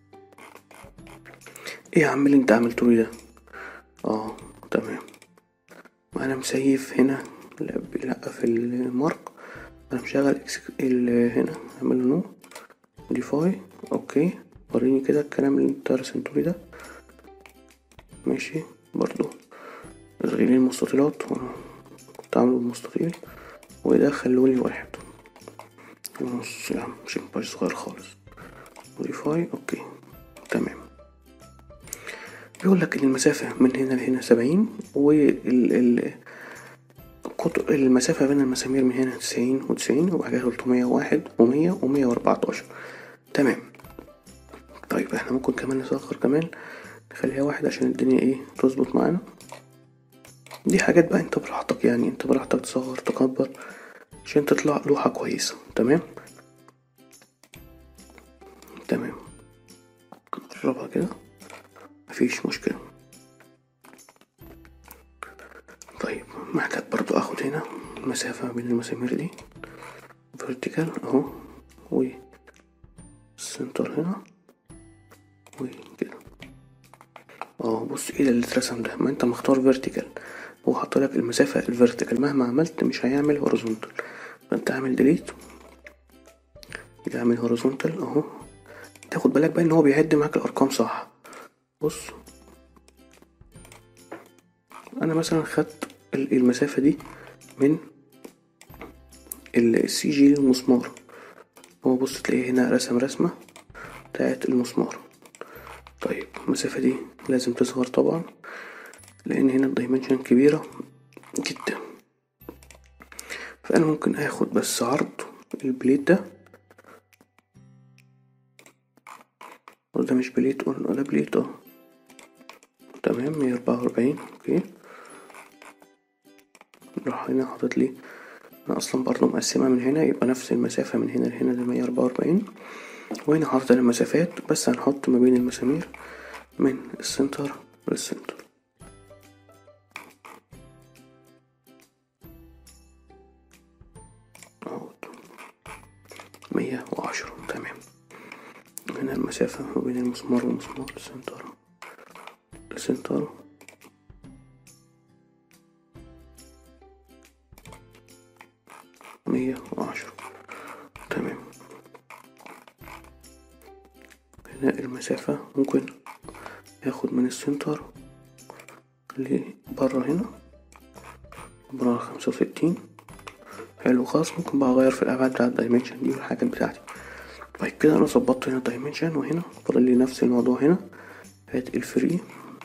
ايه يا عم اللي انت عملته لي ده اه تمام ما انا مسيف هنا لا, لا في المارك انا مشغل اكس ال هنا اعمل له نو ديفاي اوكي وريني كده الكلام اللي انت رسمته لي ده ماشي برضو الغي لي المستطيلات كنت عامله بمستطيل وده خلولي واحد ونص يا عم مش مبقاش صغير خالص موديفاي اوكي تمام بيقول لك المسافة من هنا لهنا سبعين وال ال المسافة بين المسامير من هنا تسعين وتسعين وبعد كده تلتمية وواحد ومية ومية وأربعتاشر تمام طيب احنا ممكن كمان نصغر كمان نخليها واحد عشان الدنيا ايه تظبط معانا دي حاجات بقى انت براحتك يعني انت براحتك تصغر تكبر عشان تطلع لوحة كويسة تمام تمام نقربها كده مفيش مشكلة طيب محتاج برضو اخد هنا المسافة بين المسامير دي فيرتيكال اهو و السنتر هنا وكده اه بص ايه ده اللي اترسم ده ما انت مختار فيرتيكال هو حط لك المسافة الفيرتيكال مهما عملت مش هيعمل هوريزونتال فانت اعمل ديليت يعمل هوريزونتال اهو تاخد بالك بقى ان هو بيعد معاك الارقام صح بص انا مثلا خدت المسافة دي من السي جي للمسمار هو بص تلاقيه هنا رسم رسمة بتاعت المسمار طيب المسافة دي لازم تصغر طبعا لان هنا الدايمنشن كبيرة جدا فانا ممكن اخد بس عرض البليت ده وده مش بليت ولا بليت اه تمام مية اربعة واربعين اوكي راح هنا حاطط لي انا اصلا برضو مقسمها من هنا يبقى نفس المسافة من هنا لهنا ده مية اربعة واربعين وهنا حاطط المسافات بس هنحط ما بين المسامير من السنتر للسنتر مية وعشرة تمام هنا المسافة ما بين المسمار والمسمار السنتر السنتر المسافة ممكن اخد من السنتر لبره هنا برا خمسة وستين حلو خلاص ممكن بقى اغير في الابعاد بتاعت الدايمنشن دي والحاجات بتاعتي طيب كده انا ظبطت هنا الدايمنشن وهنا فاضل لي نفس الموضوع هنا هات الفري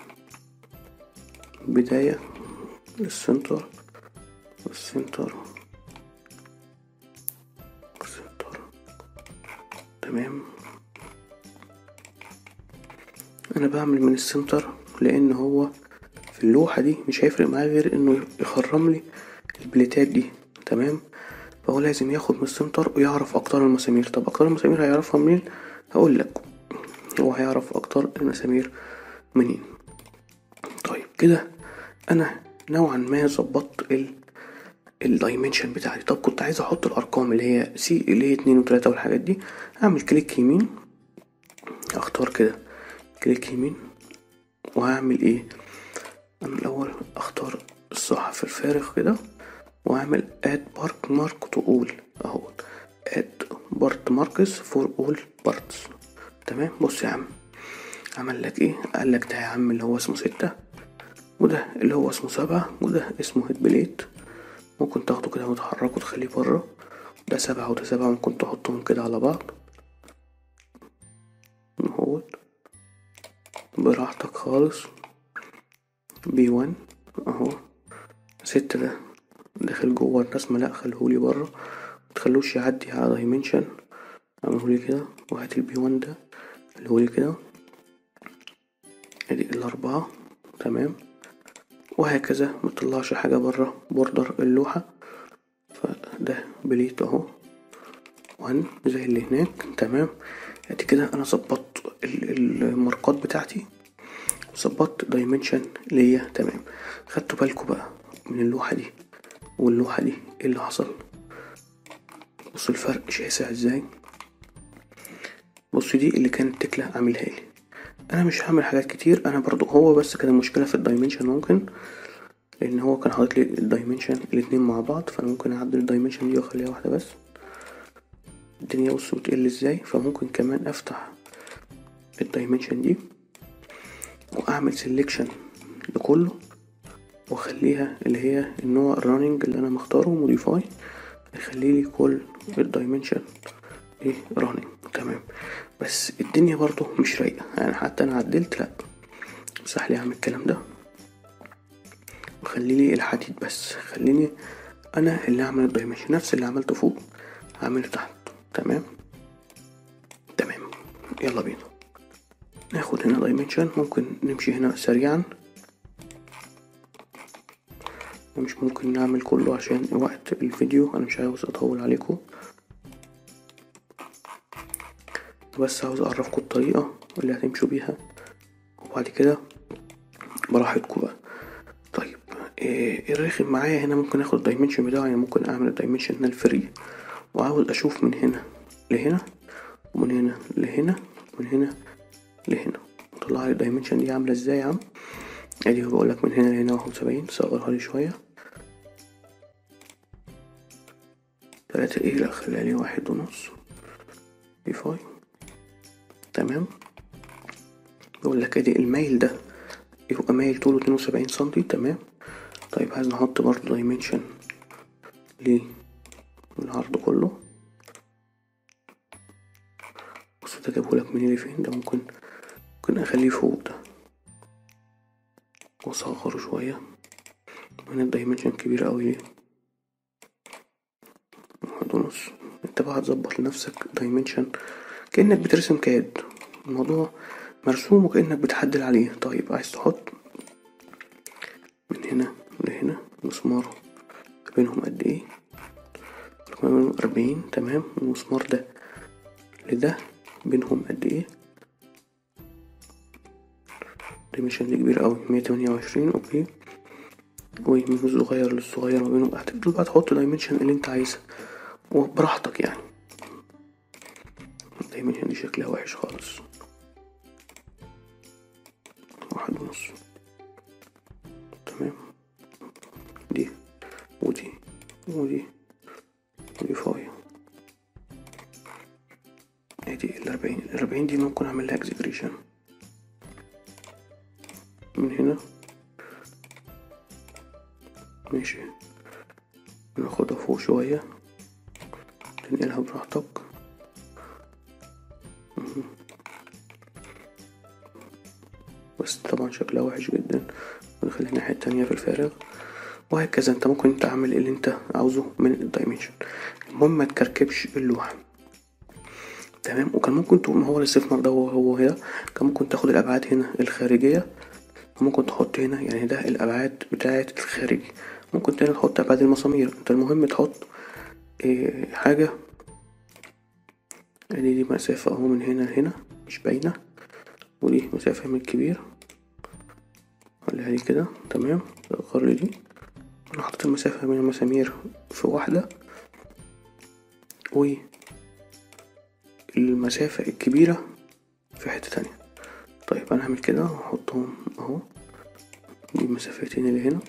بداية للسنتر والسنتر والسنتر تمام انا بعمل من السنتر لان هو في اللوحة دي مش هيفرق معاه غير انه يخرم لي البليتات دي تمام فهو لازم ياخد من السنتر ويعرف اقطار المسامير طب اقطار المسامير هيعرفها منين هقول لك هو هيعرف اقطار المسامير منين طيب كده انا نوعا ما ظبطت ال الدايمنشن بتاعتي طب كنت عايز احط الارقام اللي هي سي اللي هي اتنين وتلاتة والحاجات دي اعمل كليك يمين اختار كده كليك يمين وهعمل ايه انا الاول اختار الصحف الفارغ كده واعمل اد بارك مارك تو اول اهو اد بارت ماركس فور اول بارتس تمام بص يا عم عمل لك ايه قال لك ده يا عم اللي هو اسمه ستة وده اللي هو اسمه سبعة وده اسمه هيد بليت ممكن تاخده كده وتحركه وتخليه بره ده سبعة وده سبعة ممكن تحطهم كده على بعض اهوت براحتك خالص بي وان اهو ستة ده داخل جوه الرسمة لا خليهولي بره متخلوش يعدي على دايمنشن اعملهولي كده وهات البي وان ده خليهولي كده ادي الاربعة تمام وهكذا مطلعش حاجة بره بوردر اللوحة فده بليت اهو وان زي اللي هناك تمام ادي كده انا ظبطت الماركات بتاعتي ظبطت دايمنشن ليا تمام خدتوا بالكوا بقى من اللوحة دي واللوحة دي ايه اللي حصل بصوا الفرق شاسع ازاي بصوا دي اللي كانت تكلا عاملها لي انا مش هعمل حاجات كتير انا برضو هو بس كان المشكله في الدايمنشن ممكن لان هو كان حاطط لي الدايمنشن الاتنين مع بعض فانا ممكن اعدل الدايمنشن دي واخليها واحده بس الدنيا بصوا بتقل ازاي فممكن كمان افتح الدايمنشن دي واعمل سيلكشن لكله واخليها اللي هي النوع الراننج اللي انا مختاره موديفاي يخلي لي كل الدايمنشن ايه راننج تمام بس الدنيا برضو مش رايقة يعني حتى انا عدلت لا مسح لي اعمل الكلام ده وخلي لي الحديد بس خليني انا اللي اعمل الدايمنشن نفس اللي عملته فوق هعمله تحت تمام تمام يلا بينا ناخد هنا دايمنشن ممكن نمشي هنا سريعا مش ممكن نعمل كله عشان وقت الفيديو انا مش عاوز اطول عليكم بس عاوز اعرفكم الطريقة اللي هتمشوا بيها وبعد كده براحتكم بقى طيب إيه الرخم معايا هنا ممكن اخد الدايمنشن بتاعه يعني ممكن اعمل الدايمنشن هنا الفري وعاوز اشوف من هنا لهنا ومن هنا لهنا ومن هنا لهنا طلع لي الدايمنشن دي عامله ازاي يا عم ادي بقول لك من هنا لهنا واحد وسبعين صغرها لي شويه تلاتة ايه لا خليها لي واحد ونص بي فاي تمام بقول لك ادي الميل ده يبقى مايل طوله اتنين وسبعين سنتي تمام طيب عايز نحط برضه دايمنشن للعرض كله بص ده جابهولك منين لفين ده ممكن ممكن اخليه فوق ده واصغره شوية من الدايمنشن كبير اوي ليه واحد ونص انت بقى هتظبط لنفسك دايمنشن كأنك بترسم كاد الموضوع مرسوم وكأنك بتحدل عليه طيب عايز تحط من هنا لهنا مسمار بينهم قد ايه بينهم أربعين تمام المسمار ده لده بينهم قد ايه دايمنشن دي كبير اوي مية تمانية وعشرين اوكي ومن الصغير للصغير ما بينهم هتفضل بقى تحط دايمنشن اللي انت عايزها وبراحتك يعني الدايمنشن دي شكلها وحش خالص واحد ونص تمام دي ودي ودي ودي فاية ادي الأربعين الأربعين الأربعين دي ممكن أعمل لها اكزيكريشن من هنا ماشي ناخدها فوق شوية تنقلها براحتك مهم. بس طبعا شكلها وحش جدا ونخلي الناحية التانية في الفارغ وهكذا انت ممكن تعمل اللي انت عاوزه من الدايمنشن المهم ما تكركبش اللوحة تمام وكان ممكن تقوم هو الاستثمار ده هو هو هنا كان ممكن تاخد الابعاد هنا الخارجية وممكن تحط هنا يعني ده الابعاد بتاعة الخارجي ممكن تاني تحط ابعاد المسامير انت المهم تحط إيه حاجة ادي دي مسافة اهو من هنا لهنا مش باينة ودي مسافة من الكبير خليها لي كده تمام اغير لي دي انا حطيت المسافة بين المسامير في واحدة و المسافة الكبيرة في حتة تانية طيب انا هعمل كده واحطهم اهو دي المسافتين اللي هنا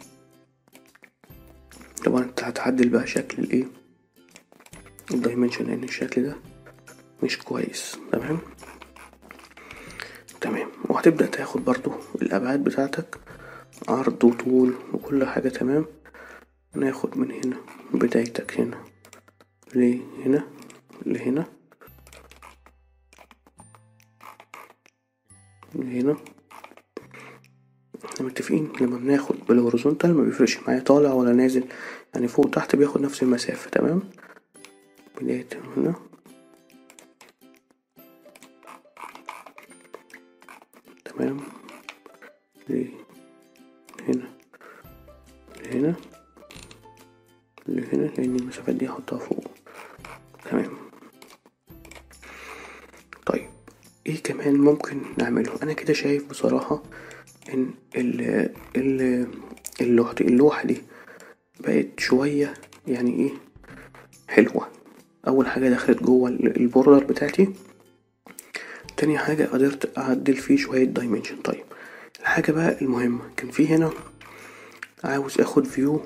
طبعا انت هتعدل بقى شكل الايه الدايمنشن لان الشكل ده مش كويس تمام تمام وهتبدأ تاخد برضو الأبعاد بتاعتك عرض وطول وكل حاجة تمام ناخد من هنا بدايتك هنا لهنا لهنا لهنا احنا متفقين لما بناخد بالهوريزونتال ما بيفرقش معايا طالع ولا نازل يعني فوق تحت بياخد نفس المسافة تمام بداية هنا تمام ليه هنا لهنا لهنا لأن المسافات دي هحطها فوق تمام طيب ايه كمان ممكن نعمله انا كده شايف بصراحة ان ال ال اللوحة دي اللوحة دي بقت شوية يعني ايه حلوة اول حاجة دخلت جوه البوردر بتاعتي تاني حاجة قدرت أعدل فيه شوية دايمنشن طيب الحاجة بقى المهمة كان في هنا عاوز اخد فيو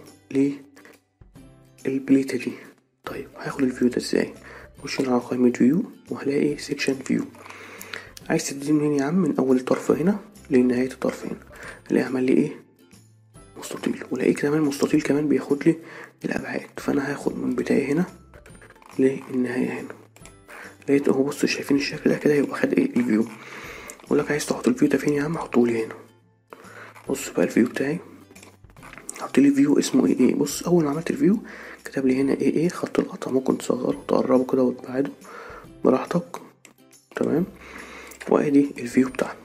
للبليتة دي طيب هاخد الفيو ده ازاي اخش على قائمة فيو وهلاقي سيكشن فيو عايز تبتدي منين يا عم من اول طرف هنا لنهاية الطرف هنا الاقي عمل لي ايه مستطيل ولاقيه كمان مستطيل كمان بياخد لي الابعاد فانا هاخد من بداية هنا للنهاية هنا لقيت اهو بص شايفين الشكل ده كده يبقى خد ايه الفيو اقول لك عايز تحط الفيو ده فين يا عم حطه لي هنا بص بقى الفيو بتاعي حط لي فيو اسمه ايه ايه بص اول ما عملت الفيو كتب لي هنا ايه ايه خط القطع ممكن تصغره وتقربه كده وتبعده براحتك تمام وادي الفيو بتاعنا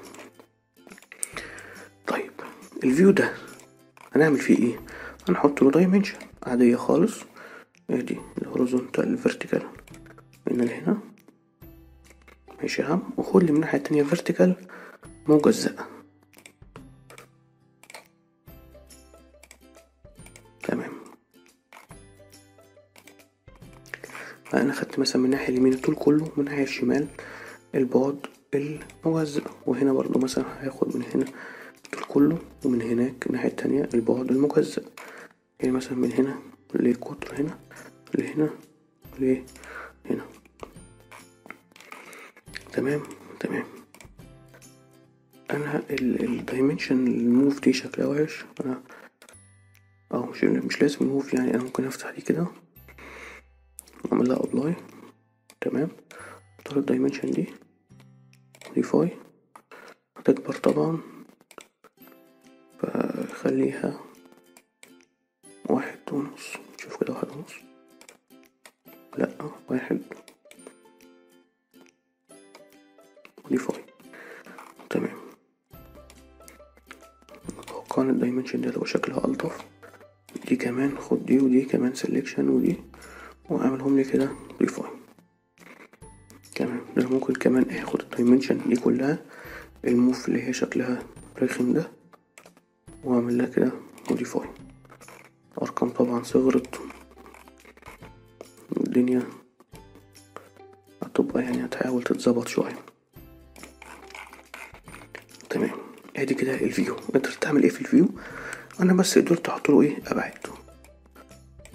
طيب الفيو ده هنعمل فيه ايه هنحط له دايمنشن عادية خالص ادي الهوريزونتال الفيرتيكال من هنا ماشي يا عم وخد لي من الناحية التانية فيرتيكال مجزأة تمام انا خدت مثلا من الناحية اليمين الطول كله من الناحية الشمال البعد المجزأ وهنا برضو مثلا هاخد من هنا الطول كله ومن هناك الناحية التانية البعد المجزأ يعني مثلا من هنا للقطر هنا لهنا لهنا تمام تمام انا الدايمنشن الموف دي شكلها وحش انا اه مش مش لازم الموف يعني انا ممكن افتح دي كده واعمل لها ابلاي تمام اختار الدايمنشن دي موديفاي هتكبر طبعا فخليها واحد ونص شوف كده واحد ونص لا واحد موديفاي تمام اتوقع ان الدايمنشن دي هتبقى شكلها الطف دي كمان خد دي ودي كمان سيلكشن ودي واعملهم لي كده موديفاي تمام ده ممكن كمان اخد الدايمنشن دي كلها الموف اللي هي شكلها رخم ده واعمل لها كده موديفاي ارقام طبعا صغرت الدنيا هتبقى يعني هتحاول تتظبط شويه تمام ادي كده الفيو قدرت تعمل ايه في الفيو انا بس قدرت احط له ايه ابعاد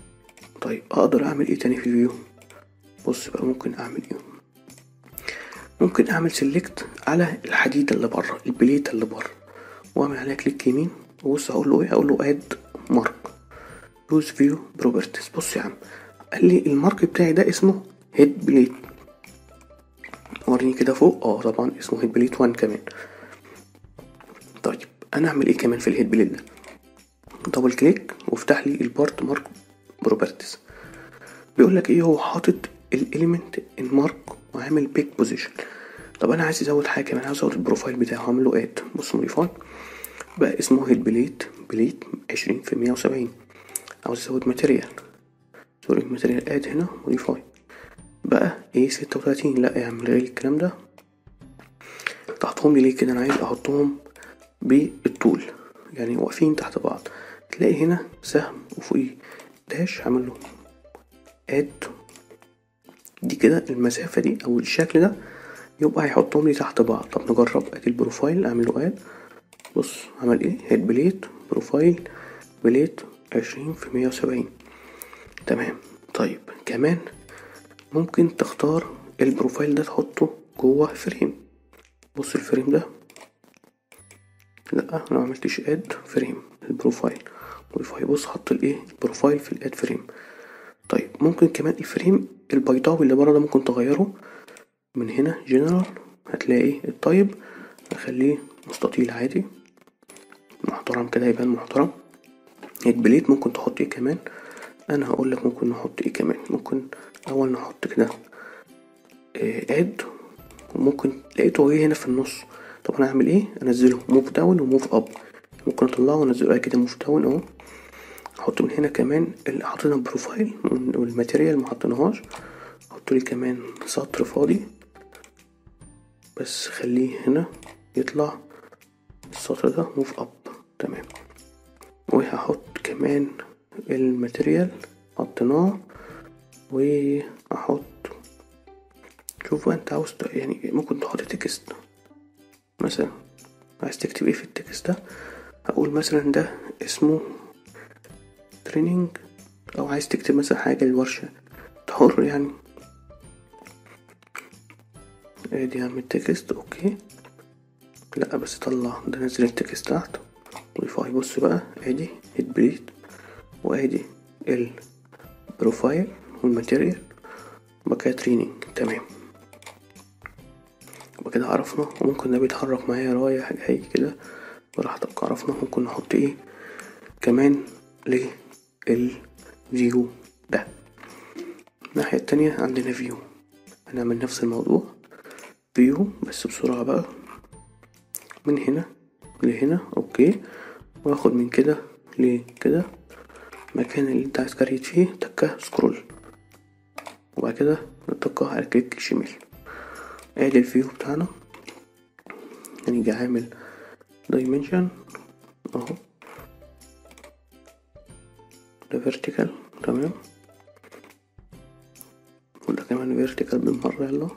طيب اقدر اعمل ايه تاني في الفيو بص بقى ممكن اعمل ايه ممكن اعمل سيلكت على الحديدة اللي بره البليت اللي بره واعمل عليها كليك يمين وبص هقول له ايه هقول له اد مارك يوز فيو بروبرتيز بص يا عم قال لي المارك بتاعي ده اسمه هيد بليت وريني كده فوق اه طبعا اسمه هيد بليت 1 كمان طيب انا اعمل ايه كمان في الهيد بليت ده دبل كليك وافتح لي البارت مارك بروبرتيز بيقول لك ايه هو حاطط الاليمنت ان مارك وعامل بيك بوزيشن طب انا عايز ازود حاجه كمان عايز ازود البروفايل بتاعه هعمل له اد بص موديفاي بقى اسمه هيد بليت بليت عشرين في مية وسبعين عاوز ازود ماتيريال سوري ماتيريال اد هنا موديفاي بقى ايه ستة وتلاتين لا يا عم الغي الكلام ده تحطهم لي ليه كده انا عايز احطهم بالطول يعني واقفين تحت بعض تلاقي هنا سهم وفوقيه داش عامل له اد دي كده المسافة دي او الشكل ده يبقى هيحطهم لي تحت بعض طب نجرب ادي البروفايل اعمل له اد بص عمل ايه هيد بليت بروفايل بليت عشرين في مية وسبعين تمام طيب كمان ممكن تختار البروفايل ده تحطه جوه فريم بص الفريم ده لا انا معملتش اد فريم البروفايل موديفاي بص حط الايه البروفايل في الاد فريم طيب ممكن كمان الفريم البيضاوي اللي بره ده ممكن تغيره من هنا جنرال هتلاقي الطيب اخليه مستطيل عادي محترم كده يبان محترم هيد بليت ممكن تحط ايه كمان انا هقول لك ممكن نحط ايه كمان ممكن اول نحط كده اد وممكن لقيته ايه هنا في النص طب انا هعمل ايه انزله موف داون وموف اب ممكن اطلعه وانزله كده موف داون اهو احط من هنا كمان اللي حطينا بروفايل والماتيريال ما حطيناهاش احط لي كمان سطر فاضي بس خليه هنا يطلع السطر ده موف اب تمام وهحط كمان الماتيريال حطيناه واحط شوف بقى انت عاوز يعني ممكن تحط تكست مثلا عايز تكتب ايه في التكست ده هقول مثلا ده اسمه تريننج او عايز تكتب مثلا حاجة للورشة حر يعني ادي اعمل تكست اوكي لا بس طلع ده نزل التكست تحت ضيفه بص بقى ادي هيد بليت وادي البروفايل والماتيريال وبقى تريننج تمام وكده عرفنا وممكن ده بيتحرك معايا رايح جاي كده براحتك عرفنا ممكن نحط ايه كمان للفيو ده الناحية التانية عندنا فيو هنعمل نفس الموضوع فيو بس بسرعة بقى من هنا لهنا اوكي واخد من كده لكده المكان اللي انت عايز كريت فيه تكه سكرول وبعد كده نتكه على كليك شمال ادي الفيو بتاعنا هنيجي عامل دايمنشن اهو ده فيرتيكال تمام وده كمان فيرتيكال بالمرة يلا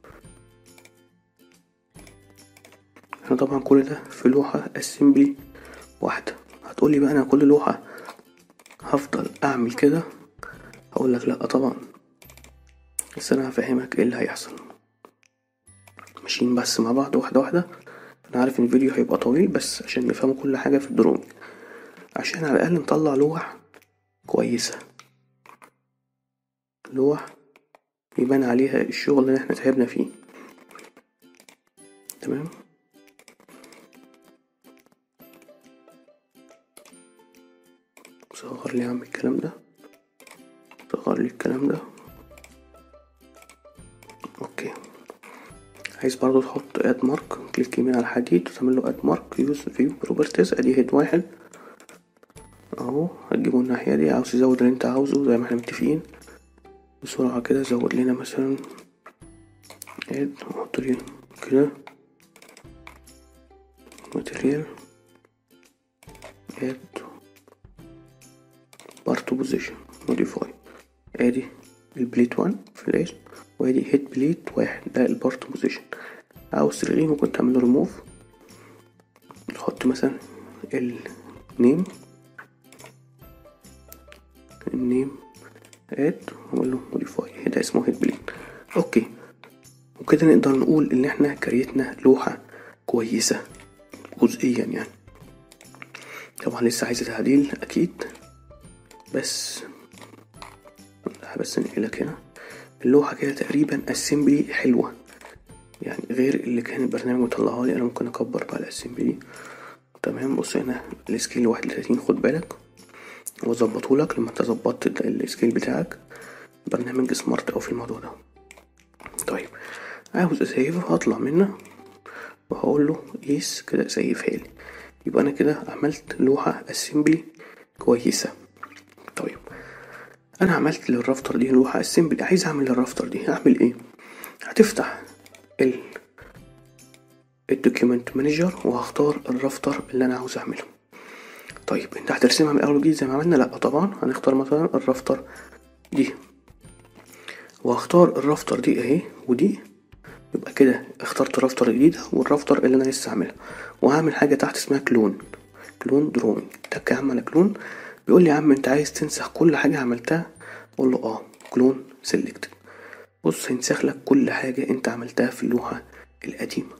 احنا طبعا كل ده في لوحة اسمبلي واحدة هتقولي بقى انا كل لوحة هفضل اعمل كده هقول لك لا طبعا بس انا هفهمك ايه اللي هيحصل ماشيين بس مع بعض واحدة واحدة انا عارف ان الفيديو هيبقى طويل بس عشان نفهموا كل حاجة في الدرونج عشان على الاقل نطلع لوح كويسة لوح يبان عليها الشغل اللي احنا تعبنا فيه تمام صغر لي عم الكلام ده صغر لي الكلام ده اوكي عايز برضو تحط اد مارك كليك يمين على الحديد وتعمل له اد مارك يوز فيو بروبرتيز ادي هيد واحد اهو هتجيبه الناحية دي عاوز تزود اللي انت عاوزه زي ما احنا متفقين بسرعة كده زود لنا مثلا اد نحط لي كده ماتريال اد بارت بوزيشن موديفاي ادي البليت وان فلاش وادي هيد بليت واحد ده البارت بوزيشن عاوز تلغيه ممكن تعمل له ريموف تحط مثلا النيم النيم اد واقول له موديفاي ده اسمه هيد بليت اوكي وكده نقدر نقول ان احنا كريتنا لوحة كويسة جزئيا يعني طبعا لسه عايزة تعديل اكيد بس بس نقلك هنا اللوحة كده تقريبا اسمبلي حلوة يعني غير اللي كان البرنامج مطلعها لي انا ممكن اكبر بقى الاسمبلي تمام بص هنا السكيل واحد وتلاتين خد بالك واظبطهولك لما انت ظبطت السكيل بتاعك برنامج سمارت اوي في الموضوع ده طيب عاوز اسيفه هطلع منه وهقول له قيس كده سيفها لي يبقى انا كده عملت لوحة اسمبلي كويسة طيب انا عملت للرافتر دي لوحة اسمبلي عايز اعمل للرافتر دي هعمل ايه هتفتح ال الدوكيومنت مانجر وهختار الرافتر اللي انا عاوز اعمله طيب انت هترسمها من اول وجديد زي ما عملنا لا طبعا هنختار مثلا الرافتر دي وهختار الرافتر دي اهي ودي يبقى كده اخترت رافتر جديدة والرافتر اللي انا لسه عاملها وهعمل حاجة تحت اسمها كلون كلون دروينج تك يا عم على كلون بيقول لي يا عم انت عايز تنسخ كل حاجة عملتها اقول له اه كلون سيلكت بص هينسخ لك كل حاجة انت عملتها في اللوحة القديمة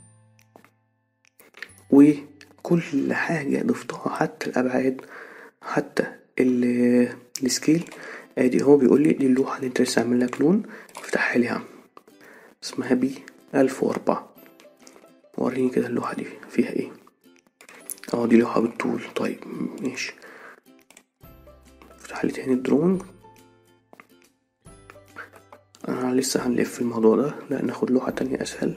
وكل حاجة ضفتها حتى الأبعاد حتى السكيل ادي هو بيقول لي دي اللوحة اللي انت لسه عامل لها كلون افتحها لي يا عم اسمها بي ألف وأربعة وريني كده اللوحة دي فيها ايه اه دي لوحة بالطول طيب ماشي افتح لي تاني الدرونج انا لسه هنلف في الموضوع ده لا ناخد لوحة تانية اسهل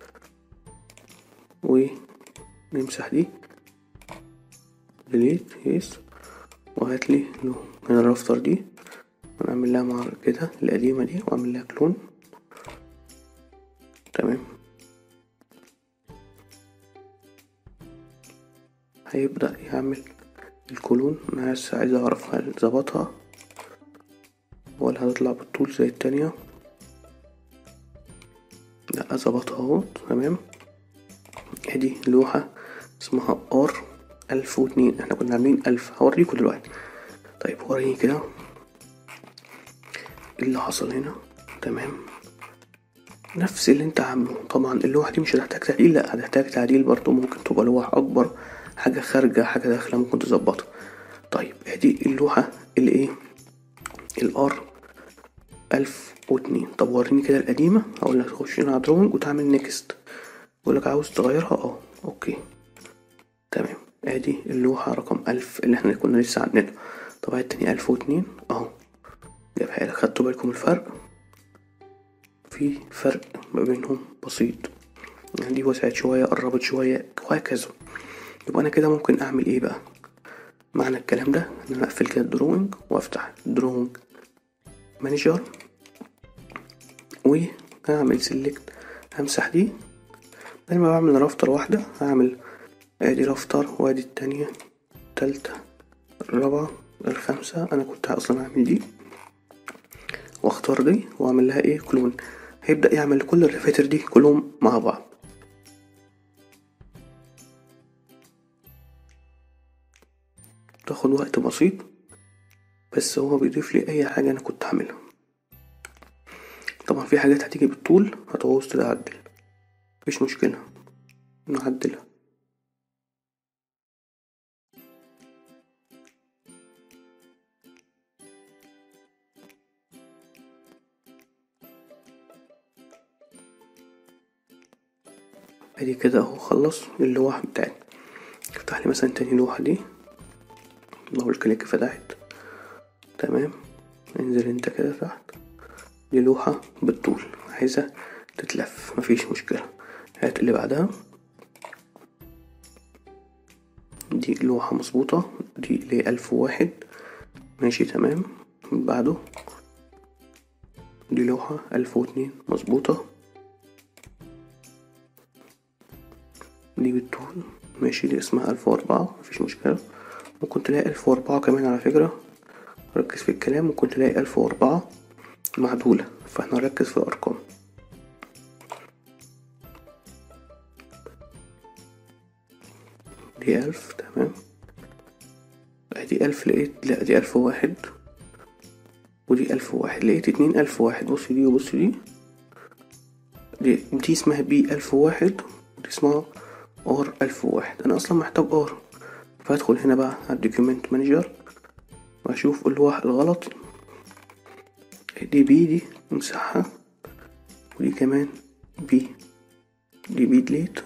ونمسح دي ديليت يس وهات لي هنا الرافتر دي ونعمل لها مع كده القديمة دي واعمل لها كلون تمام هيبدأ يعمل الكولون انا بس عايز اعرف هل ظبطها ولا هتطلع بالطول زي التانية لا ظبطها اهو تمام ادي لوحة اسمها ار الف واتنين احنا كنا عاملين الف هوريكم دلوقتي طيب وريني كده ايه اللي حصل هنا تمام نفس اللي انت عامله طبعا اللوحة دي مش هتحتاج تعديل لا هتحتاج تعديل برضه ممكن تبقى لوحة اكبر حاجة خارجة حاجة داخلة ممكن تظبطها طيب ادي اللوحة اللي ايه الار الف واتنين طب وريني كده القديمة هقول لك تخش هنا على دروينج وتعمل نيكست يقول لك عاوز تغيرها اه اوكي تمام ادي اللوحة رقم الف اللي احنا كنا لسه عاملينها طبعا التاني الف واتنين اهو جابها لك خدتوا بالكم الفرق في فرق ما بينهم بسيط يعني دي وسعت شوية قربت شوية وهكذا يبقى انا كده ممكن اعمل ايه بقى معنى الكلام ده ان انا اقفل كده الدروينج وافتح الدروينج مانجر وهعمل سيلكت همسح دي بدل ما بعمل رافتر واحدة هعمل ادي رافتر وادي التانية التالتة الرابعة الخامسة انا كنت اصلا اعمل دي واختار دي واعمل لها ايه كلون هيبدأ يعمل كل الرفاتر دي كلهم مع بعض تاخد وقت بسيط بس هو بيضيف لي اي حاجة انا كنت عاملها طبعا في حاجات هتيجي بالطول هتعوز تتعدل مفيش مشكلة نعدلها ادي كده اهو خلص اللوحة بتاعتي افتح لي مثلا تاني لوحة دي دبل كليك فتحت تمام انزل انت كده تحت دي لوحة بالطول عايزة تتلف مفيش مشكلة هات اللي بعدها دي لوحة مظبوطة دي اللي ألف واحد ماشي تمام بعده دي لوحة ألف واتنين مظبوطة دي بالطول ماشي دي اسمها ألف وأربعة مفيش مشكلة ممكن تلاقي ألف وأربعة كمان على فكرة ركز في الكلام ممكن تلاقي ألف وأربعة معدولة فاحنا نركز في الأرقام دي ألف تمام دي ألف لقيت لا دي ألف واحد ودي ألف واحد لقيت اتنين ألف واحد بص دي وبص دي دي, دي اسمها بي ألف وواحد ودي اسمها ار ألف وواحد انا اصلا محتاج ار فادخل هنا بقى على الدوكيومنت مانجر واشوف اللوحة الغلط دي بي دي امسحها ودي كمان بي دي بي ديليت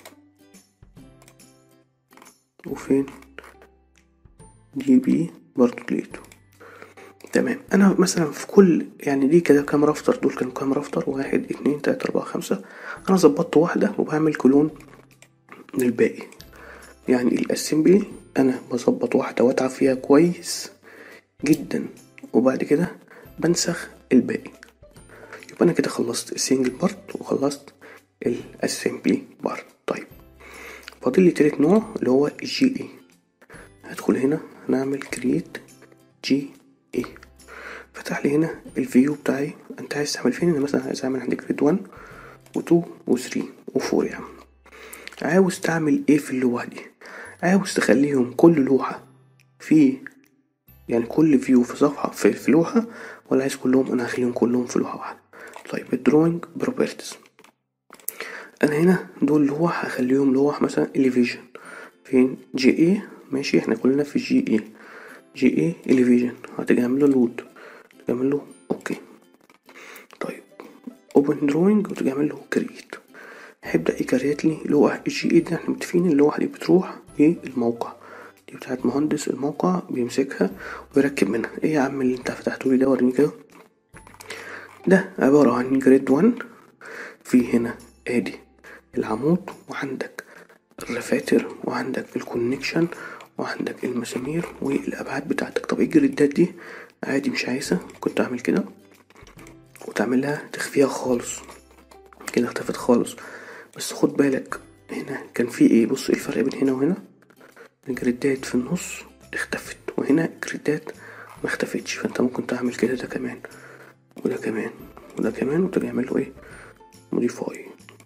وفين دي بي برضو ديليت تمام انا مثلا في كل يعني دي كده كام رافتر دول كانوا كام رافتر واحد اتنين تلاتة اربعة خمسة انا ظبطت واحدة وبعمل كلون للباقي يعني الاسمبلي انا بظبط واحدة واتعب فيها كويس جدا وبعد كده بنسخ الباقي يبقى انا كده خلصت السنجل بارت وخلصت الاسمبلي بارت طيب فاضل لي تالت نوع اللي هو الجي اي هدخل هنا نعمل كرييت جي اي فتح لي هنا الفيو بتاعي انت عايز تعمل فين انا مثلا عايز اعمل عندي جريد 1 و2 و3 و4 يعني عاوز تعمل ايه في اللوحة دي عاوز تخليهم كل لوحة في يعني كل فيو في صفحة في, في لوحة ولا عايز كلهم انا هخليهم كلهم في لوحة واحدة طيب الدروينج بروبرتيز انا هنا دول لوح هخليهم لوح مثلا elevation فين جي اي ماشي احنا كلنا في جي اي جي اي elevation هتيجي اعمل له لود تعمل له اوكي طيب اوبن دروينج وتيجي اعمل له كرييت هيبدا يكريت لي لوح الجي اي ده احنا متفقين اللوحه دي بتروح للموقع دي بتاعت مهندس الموقع بيمسكها ويركب منها ايه يا عم اللي انت فتحته لي ده وريني كده ده عبارة عن جريد 1 في هنا ادي العمود وعندك الرفاتر وعندك الكونكشن وعندك المسامير والابعاد بتاعتك طب ايه الجريدات دي عادي مش عايزة كنت اعمل كده وتعمل لها تخفيها خالص كده اختفت خالص بس خد بالك هنا كان في ايه بص ايه الفرق بين هنا وهنا الجريدات في النص اختفت وهنا الجريدات ما اختفتش فانت ممكن تعمل كده ده كمان وده كمان وده كمان وتجي اعمل له ايه موديفاي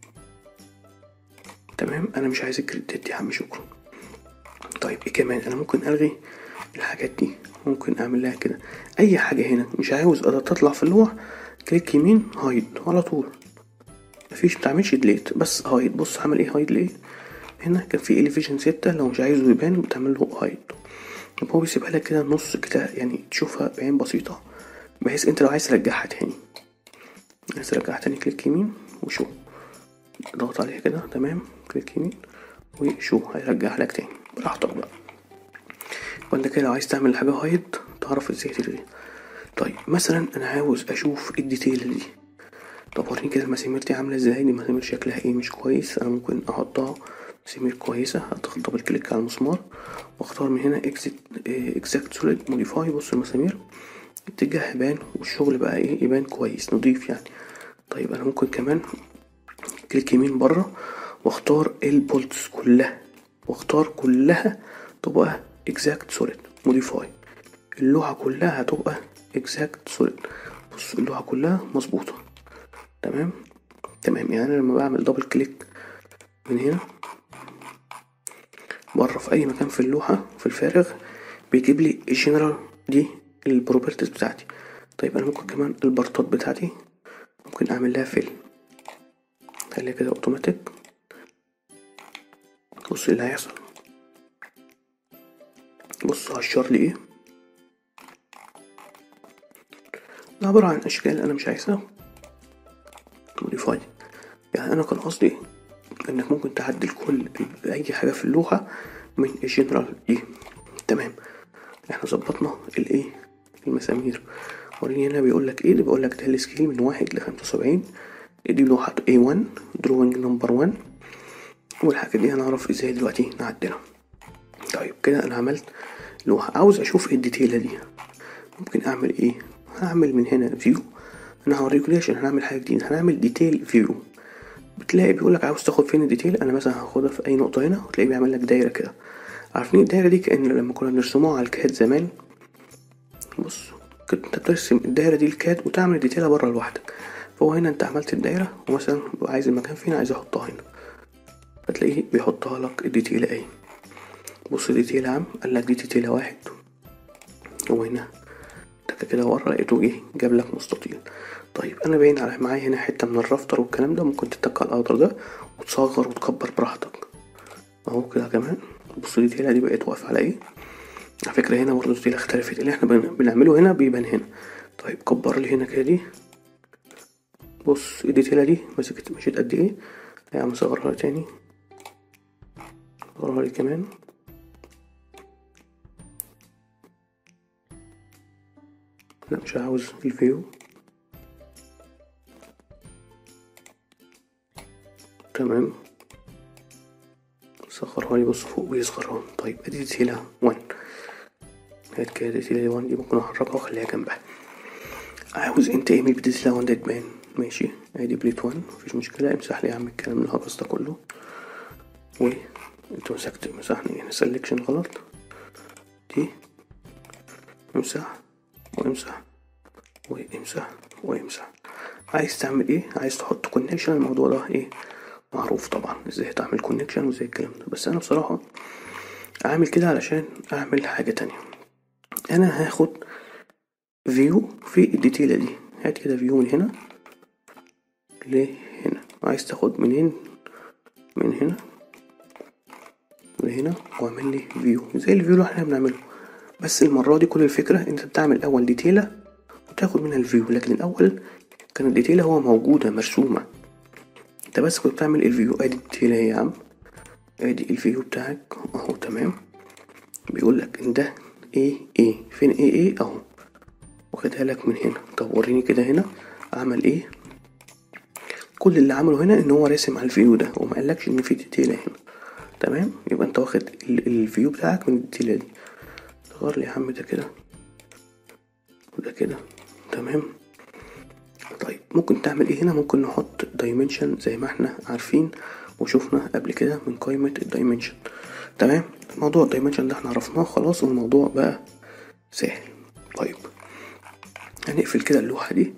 تمام انا مش عايز الجريدات دي يا عم شكرا طيب ايه كمان انا ممكن الغي الحاجات دي ممكن اعمل لها كده اي حاجه هنا مش عاوز تطلع في اللوح كليك يمين هايد على طول مفيش متعملش ديليت بس هايد بص عمل ايه هايد ليه هنا كان في اليفيشن ستة لو مش عايزه يبان بتعمل له هايد طب هو بيسيبها لك كده نص كده يعني تشوفها بعين بسيطة بحيث انت لو عايز ترجعها تاني عايز ترجعها تاني كليك يمين وشو ضغط عليها كده تمام كليك يمين وشو هيرجعها لك تاني براحتك بقى وانت كده لو عايز تعمل حاجة هايد تعرف ازاي تلغي طيب مثلا انا عاوز اشوف الديتيل دي طب وريني كده المسامير دي عاملة ازاي دي مسامير شكلها ايه مش كويس انا ممكن احطها مسامير كويسة هضغط دبل كليك على المسمار واختار من هنا اكزاكت سوليد موديفاي بص المسامير اتجاه يبان والشغل بقى ايه يبان كويس نضيف يعني طيب انا ممكن كمان كليك يمين بره واختار البولتس كلها واختار كلها تبقى اكزاكت سوليد موديفاي اللوحة كلها هتبقى اكزاكت سوليد بص اللوحة كلها مظبوطة تمام تمام يعني انا لما بعمل دبل كليك من هنا بره في اي مكان في اللوحة في الفارغ بيجيب لي الجنرال دي البروبرتيز بتاعتي طيب انا ممكن كمان البارتات بتاعتي ممكن اعمل لها فيل خليها كده اوتوماتيك بص ايه اللي هيحصل بص هشر لي ايه ده عبارة عن اشكال انا مش عايزها موديفاي يعني انا كان قصدي انك ممكن تعدل كل اي حاجة في اللوحة من الجنرال دي تمام احنا ظبطنا الايه المسامير وريني هنا بيقول لك ايه اللي بيقول لك ده السكيل من واحد لخمسة وسبعين دي لوحة A1 دروينج نمبر 1 والحاجة دي هنعرف ازاي دلوقتي نعدلها طيب كده انا عملت لوحة عاوز اشوف الديتيلة دي ممكن اعمل ايه هعمل من هنا فيو انا هوريكم ليه عشان هنعمل حاجة جديدة هنعمل ديتيل فيو بتلاقي بيقولك عاوز تاخد فين الديتيل انا مثلا هاخدها في اي نقطة هنا وتلاقيه بيعمل لك دايرة كده عارفين الدايرة دي كأن لما كنا بنرسموها على الكاد زمان بص كنت انت بترسم الدايرة دي الكاد وتعمل ديتيلها بره لوحدك فهو هنا انت عملت الدايرة ومثلا عايز المكان فين عايز احطها هنا فتلاقيه بيحطها لك الديتيلة اهي بص ديتيلة عام قال لك دي ديتيلة واحد وهنا تكه كده ورا لقيته جه جاب لك مستطيل طيب انا باين على معايا هنا حته من الرافتر والكلام ده ممكن تتك على الاخضر ده وتصغر وتكبر براحتك اهو كده كمان بص دي تيلا دي بقت واقفه على ايه على فكره هنا برضه التيلا اختلفت اللي احنا بن- بنعمله هنا بيبان هنا طيب كبر لي هنا كده دي بص ايدي تيلا دي مسكت مشيت قد ايه يا عم صغرها لي تاني صغرها لي كمان لا مش عاوز الفيو تمام صغرها لي بص فوق بيصغر اهو طيب ادي تيلا 1 هات كده تيلا 1 دي ممكن احركها واخليها جنبها عاوز انت ايه من البتيلا 1 ده تبان ماشي ادي بليت 1 مفيش مشكلة امسح لي يا عم الكلام الهجس ده كله و انت مسكت مسحني هنا سلكشن غلط دي امسح وامسح وامسح وامسح عايز تعمل ايه عايز تحط كونكشن الموضوع ده ايه معروف طبعا ازاي تعمل كونكشن وازاي الكلام ده بس انا بصراحة اعمل كده علشان اعمل حاجة تانية انا هاخد فيو في الديتيلة دي هات كده فيو من هنا لهنا عايز تاخد منين من هنا لهنا واعمل لي فيو زي الفيو اللي احنا بنعمله بس المرة دي كل الفكرة انت بتعمل اول ديتيلة وتاخد منها الفيو لكن الاول كانت الديتيلة هو موجودة مرسومة انت بس كنت بتعمل الفيو ادي الديتيلة اهي يا عم ادي الفيو بتاعك اهو تمام بيقول لك ان ده ايه ايه فين ايه ايه اهو واخدها لك من هنا طب وريني كده هنا عمل ايه كل اللي عمله هنا ان هو راسم على الفيو ده وما قالكش ان في ديتيلة هنا تمام يبقى انت واخد ال- الفيو بتاعك من الديتيلة دي صغر لي يا عم ده كده وده كده تمام طيب ممكن تعمل ايه هنا ممكن نحط دايمنشن زي ما احنا عارفين وشوفنا قبل كده من قائمة الدايمنشن تمام موضوع الدايمنشن ده احنا عرفناه خلاص والموضوع بقى سهل طيب هنقفل كده اللوحة دي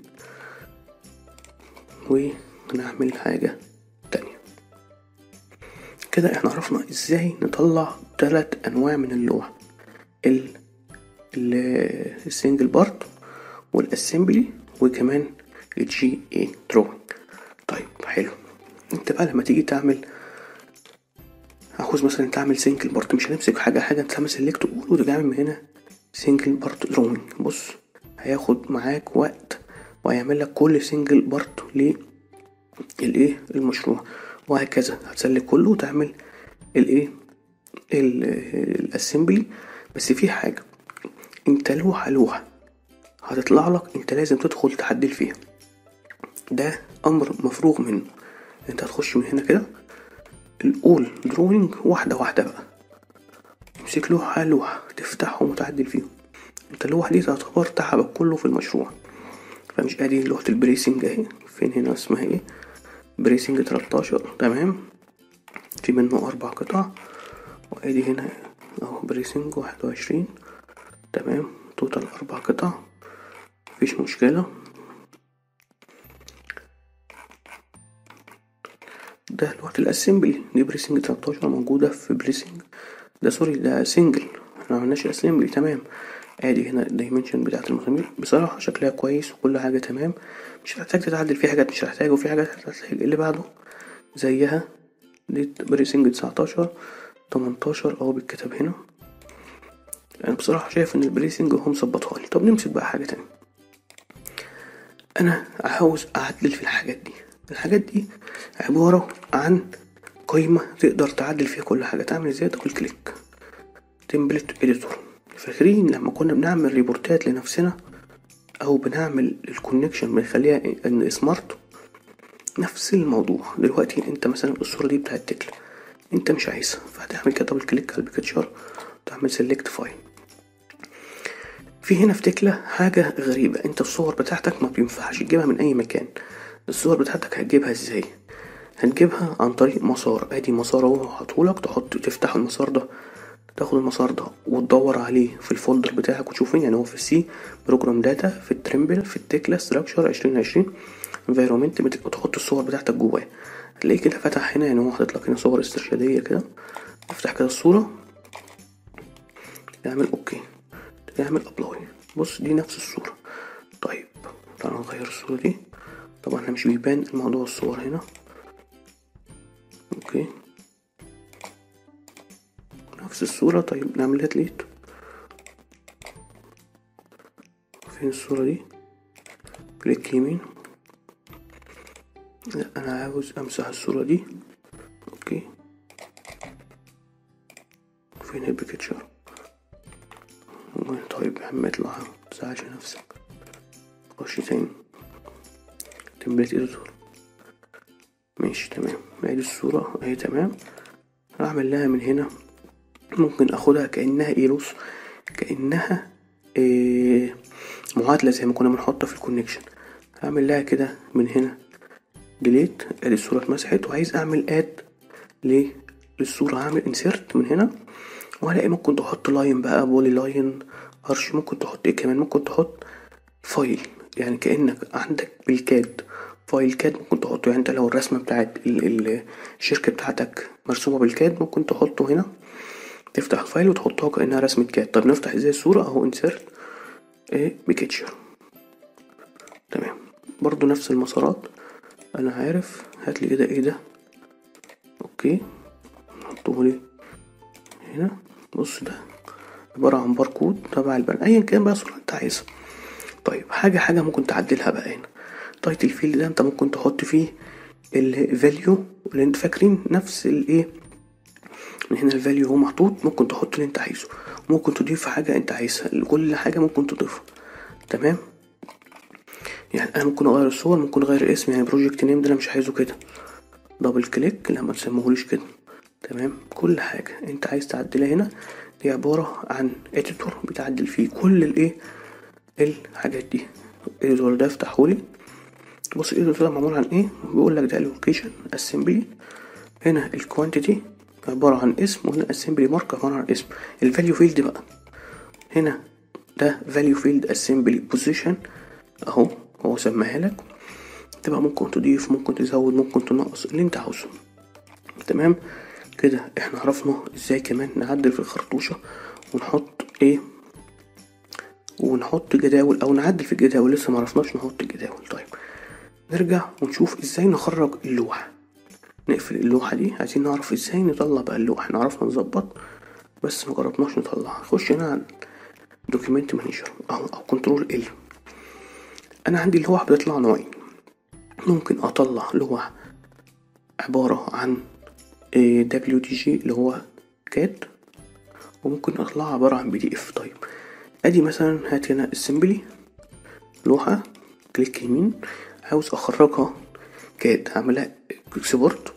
ونعمل حاجة تانية كده احنا عرفنا ازاي نطلع تلات انواع من اللوحة ال ال- السنجل بارت والاسمبلي وكمان الجي اي دروينج طيب حلو انت بقى لما تيجي تعمل عاوز مثلا تعمل سنجل بارت مش هنمسك حاجه حاجه انت تعمل سيلكت تقول وترجع من هنا سنجل بارت دروينج بص هياخد معاك وقت وهيعمل لك كل سنجل بارت للايه المشروع وهكذا هتسلك كله وتعمل الايه ال- الاسمبلي بس في حاجه انت لوحه لوحه هتطلع لك انت لازم تدخل تعدل فيها ده امر مفروغ منه انت هتخش من هنا كده الاول دروينج واحده واحده بقى تمسك لوحه لوحه تفتحهم وتعدل فيهم انت اللوحه دي تعتبر تعبك كله في المشروع فمش ادي لوحه البريسنج اهي فين هنا اسمها ايه بريسنج 13 تمام في منه اربع قطع وادي هنا اهو بريسنج واحد وعشرين تمام توتال اربع قطع مفيش مشكلة ده لوحة الاسمبلي دي بريسنج 13 موجودة في بريسنج ده سوري ده سنجل احنا معملناش اسمبلي تمام ادي هنا الدايمنشن بتاعت المسامير بصراحة شكلها كويس وكل حاجة تمام مش هتحتاج تتعدل في حاجات مش هتحتاج وفي حاجات هتحتاج اللي بعده زيها دي بريسنج 19 18 اهو بيتكتب هنا انا بصراحة شايف ان البريسنج هو مظبطها لي طب نمسك بقى حاجة تانية انا عاوز اعدل في الحاجات دي الحاجات دي عبارة عن قائمة تقدر تعدل فيها كل حاجة تعمل ازاي دبل كليك تمبلت اديتور فاكرين لما كنا بنعمل ريبورتات لنفسنا او بنعمل الكونكشن بنخليها ان سمارت نفس الموضوع دلوقتي انت مثلا الصورة دي بتاعت تكلا انت مش عايزها فهتعمل كده دبل كليك على البيكتشر وتعمل سيلكت فايل في هنا في تكلا حاجة غريبة انت الصور بتاعتك ما بينفعش تجيبها من اي مكان الصور بتاعتك هتجيبها ازاي هتجيبها عن طريق مسار ادي مسار اهو حاطهولك تحط تفتح المسار ده تاخد المسار ده وتدور عليه في الفولدر بتاعك وتشوف فين يعني هو في السي بروجرام داتا في الترمبل في التكلا ستراكشر عشرين عشرين انفيرومنت وتحط الصور بتاعتك جواه هتلاقيه كده فتح هنا يعني هو حاطط لك هنا صور استرشادية كده افتح كده الصورة تعمل اوكي تعمل ابلاي بص دي نفس الصورة طيب تعالى نغير الصورة دي طبعا احنا مش بيبان الموضوع الصور هنا اوكي نفس الصورة طيب نعملها ديليت فين الصورة دي كليك يمين لا انا عاوز امسح الصورة دي اوكي فين البيكتشر طيب يا عم اطلع متزعلش نفسك خش تاني تمبلت اديتور ماشي تمام ادي الصورة اهي تمام هعمل لها من هنا ممكن اخدها كأنها ايروس كأنها إيه معادلة زي ما كنا بنحطها في الكونكشن هعمل لها كده من هنا ديليت ادي الصورة اتمسحت وعايز اعمل اد ليه للصورة هعمل انسيرت من هنا وهلاقي ممكن تحط لاين بقى بولي لاين هرش ممكن تحط ايه كمان ممكن تحط فايل يعني كأنك عندك بالكاد فايل كاد ممكن تحطه يعني انت لو الرسمة بتاعت الشركة بتاعتك مرسومة بالكاد ممكن تحطه هنا تفتح الفايل وتحطها كأنها رسمة كاد طب نفتح ازاي الصورة اهو انسيرت ايه بيكتشر تمام برضو نفس المسارات انا عارف هاتلي كده ايه ده اوكي نحطه لي هنا بص ده عبارة عن باركود تبع البرنامج ايا كان بقى الصورة انت عايزها طيب حاجة حاجة ممكن تعدلها بقى هنا تايتل فيلد ده انت ممكن تحط فيه الفاليو اللي انت فاكرين نفس الايه من هنا الفاليو هو محطوط ممكن تحط اللي انت عايزه ممكن تضيف حاجة انت عايزها كل حاجة ممكن تضيفها تمام يعني انا ممكن اغير الصور ممكن اغير الاسم يعني بروجكت نيم ده انا مش عايزه كده دبل كليك لا ما تسموهوليش كده تمام كل حاجة انت عايز تعدلها هنا دي عبارة عن اديتور بتعدل فيه كل الايه الحاجات دي الاديتور ده افتحهولي بص الاديتور ده معمول عن ايه بيقول لك ده اللوكيشن اسمبلي هنا الكوانتيتي عبارة عن اسم وهنا اسمبلي مارك عبارة عن اسم الفاليو فيلد بقى هنا ده فاليو فيلد اسمبلي بوزيشن اهو هو سماها لك تبقى ممكن تضيف ممكن تزود ممكن تنقص اللي انت عاوزه تمام كده احنا عرفنا ازاي كمان نعدل في الخرطوشة ونحط ايه ونحط جداول او نعدل في الجداول لسه معرفناش نحط الجداول طيب نرجع ونشوف ازاي نخرج اللوحة نقفل اللوحة دي عايزين نعرف ازاي نطلع بقى اللوحة احنا عرفنا نظبط بس مجربناش نطلعها خش هنا على دوكيمنت مانجر او او كنترول ال انا عندي اللوح بتطلع نوعين ممكن اطلع لوح عبارة عن دبليو دي جي اللي هو كات وممكن اطلعها عبارة عن بي دي اف طيب ادي مثلا هات هنا السمبلي لوحة كليك يمين عاوز اخرجها كاد هعملها اكسبورت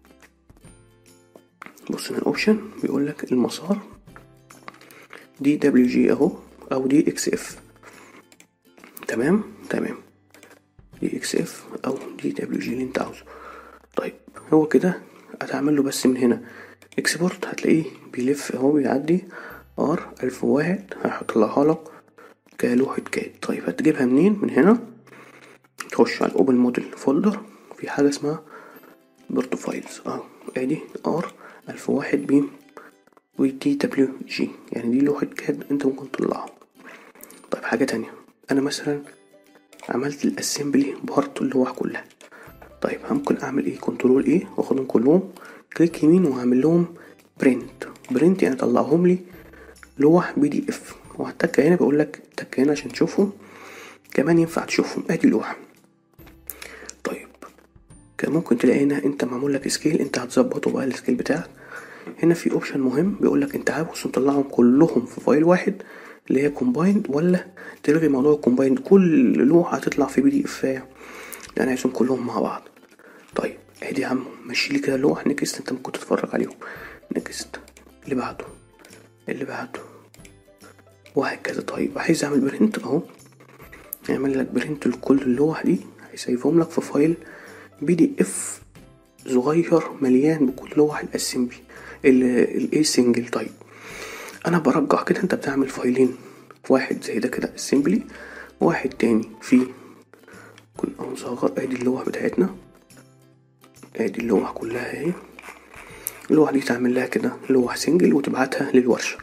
بص هنا الاوبشن بيقول لك المسار دي دبليو جي اهو او دي اكس اف تمام تمام دي اكس اف او دي دبليو جي اللي انت عاوزه طيب هو كده هتعمل له بس من هنا اكسبورت هتلاقيه بيلف اهو بيعدي ار الف واحد هيطلعها لك كلوحة كاد طيب هتجيبها منين من هنا تخش على الاوبن موديل فولدر في حاجة اسمها بورتو فايلز اه ادي ار الف واحد بيم ودي دبليو جي يعني دي لوحة كاد انت ممكن تطلعها طيب حاجة تانية انا مثلا عملت الاسمبلي بارت اللوح كلها طيب ممكن اعمل ايه كنترول ايه واخدهم كلهم كليك يمين واعمل لهم برنت برنت يعني طلعهم لي لوح بي دي اف وهتك هنا بقول لك تك هنا عشان تشوفهم كمان ينفع تشوفهم ادي لوحة طيب كان ممكن تلاقي هنا انت معمول لك سكيل انت هتظبطه بقى السكيل بتاعك هنا في اوبشن مهم بيقول لك انت عاوز تطلعهم كلهم في فايل واحد اللي هي كومبايند ولا تلغي موضوع الكومبايند كل لوحة هتطلع في بي دي اف انا عايزهم كلهم مع بعض طيب ادي يا عم مشي لي كده لوح نكست انت ممكن تتفرج عليهم نكست اللي بعده اللي بعده وهكذا طيب عايز اعمل برنت اهو يعمل لك برنت لكل اللوح دي هيسيفهم لك في فايل بي دي اف صغير مليان بكل لوح الاسمبلي الاي سنجل طيب انا برجع كده انت بتعمل فايلين واحد زي ده كده اسمبلي واحد تاني فيه كنا نصغر ادي اللوح بتاعتنا ادي اللوح كلها اهي اللوح دي تعمل لها كده لوح سنجل وتبعتها للورشة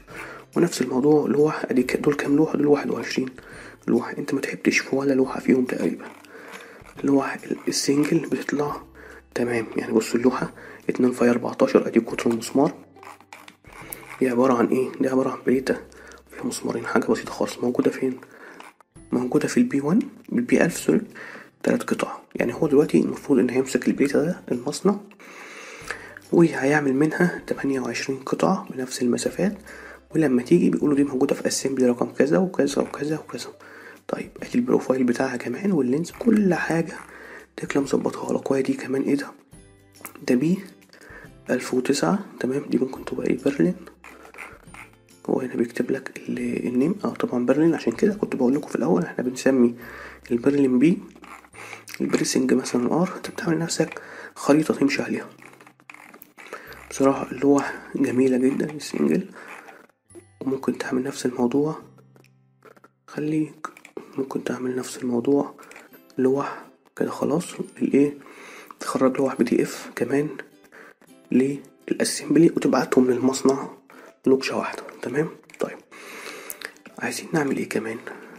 ونفس الموضوع لوح ادي ك- دول كام لوحة دول واحد وعشرين لوحة انت ما تعبتش في ولا لوحة فيهم تقريبا اللوحة السنجل بتطلع تمام يعني بصوا اللوحة اتنين في اربعتاشر ادي قطر المسمار دي عبارة عن ايه دي عبارة عن بليتة فيها مسمارين حاجة بسيطة خالص موجودة فين موجودة في البي 1 بالبي 1000 سوري تلات قطع يعني هو دلوقتي المفروض ان هيمسك البليتة ده المصنع وهيعمل منها 28 قطعة بنفس المسافات ولما تيجي بيقولوا دي موجودة في اسمبلي رقم كذا وكذا وكذا وكذا طيب ادي البروفايل بتاعها كمان واللينز كل حاجة تكلا مظبطها لك وهي دي كمان ايه ده ده بي ألف وتسعة تمام دي ممكن تبقى ايه برلين هو هنا بيكتب لك ال- النيم اه طبعا برلين عشان كده كنت بقول لكم في الاول احنا بنسمي البرلين بي البريسنج مثلا ار انت بتعمل نفسك خريطة تمشي عليها بصراحة اللوح جميلة جدا السنجل وممكن تعمل نفس الموضوع خليك ممكن تعمل نفس الموضوع لوح كده خلاص الايه تخرج لوح بي دي اف كمان للاسمبلي وتبعتهم للمصنع لوكشة واحدة تمام طيب عايزين نعمل ايه كمان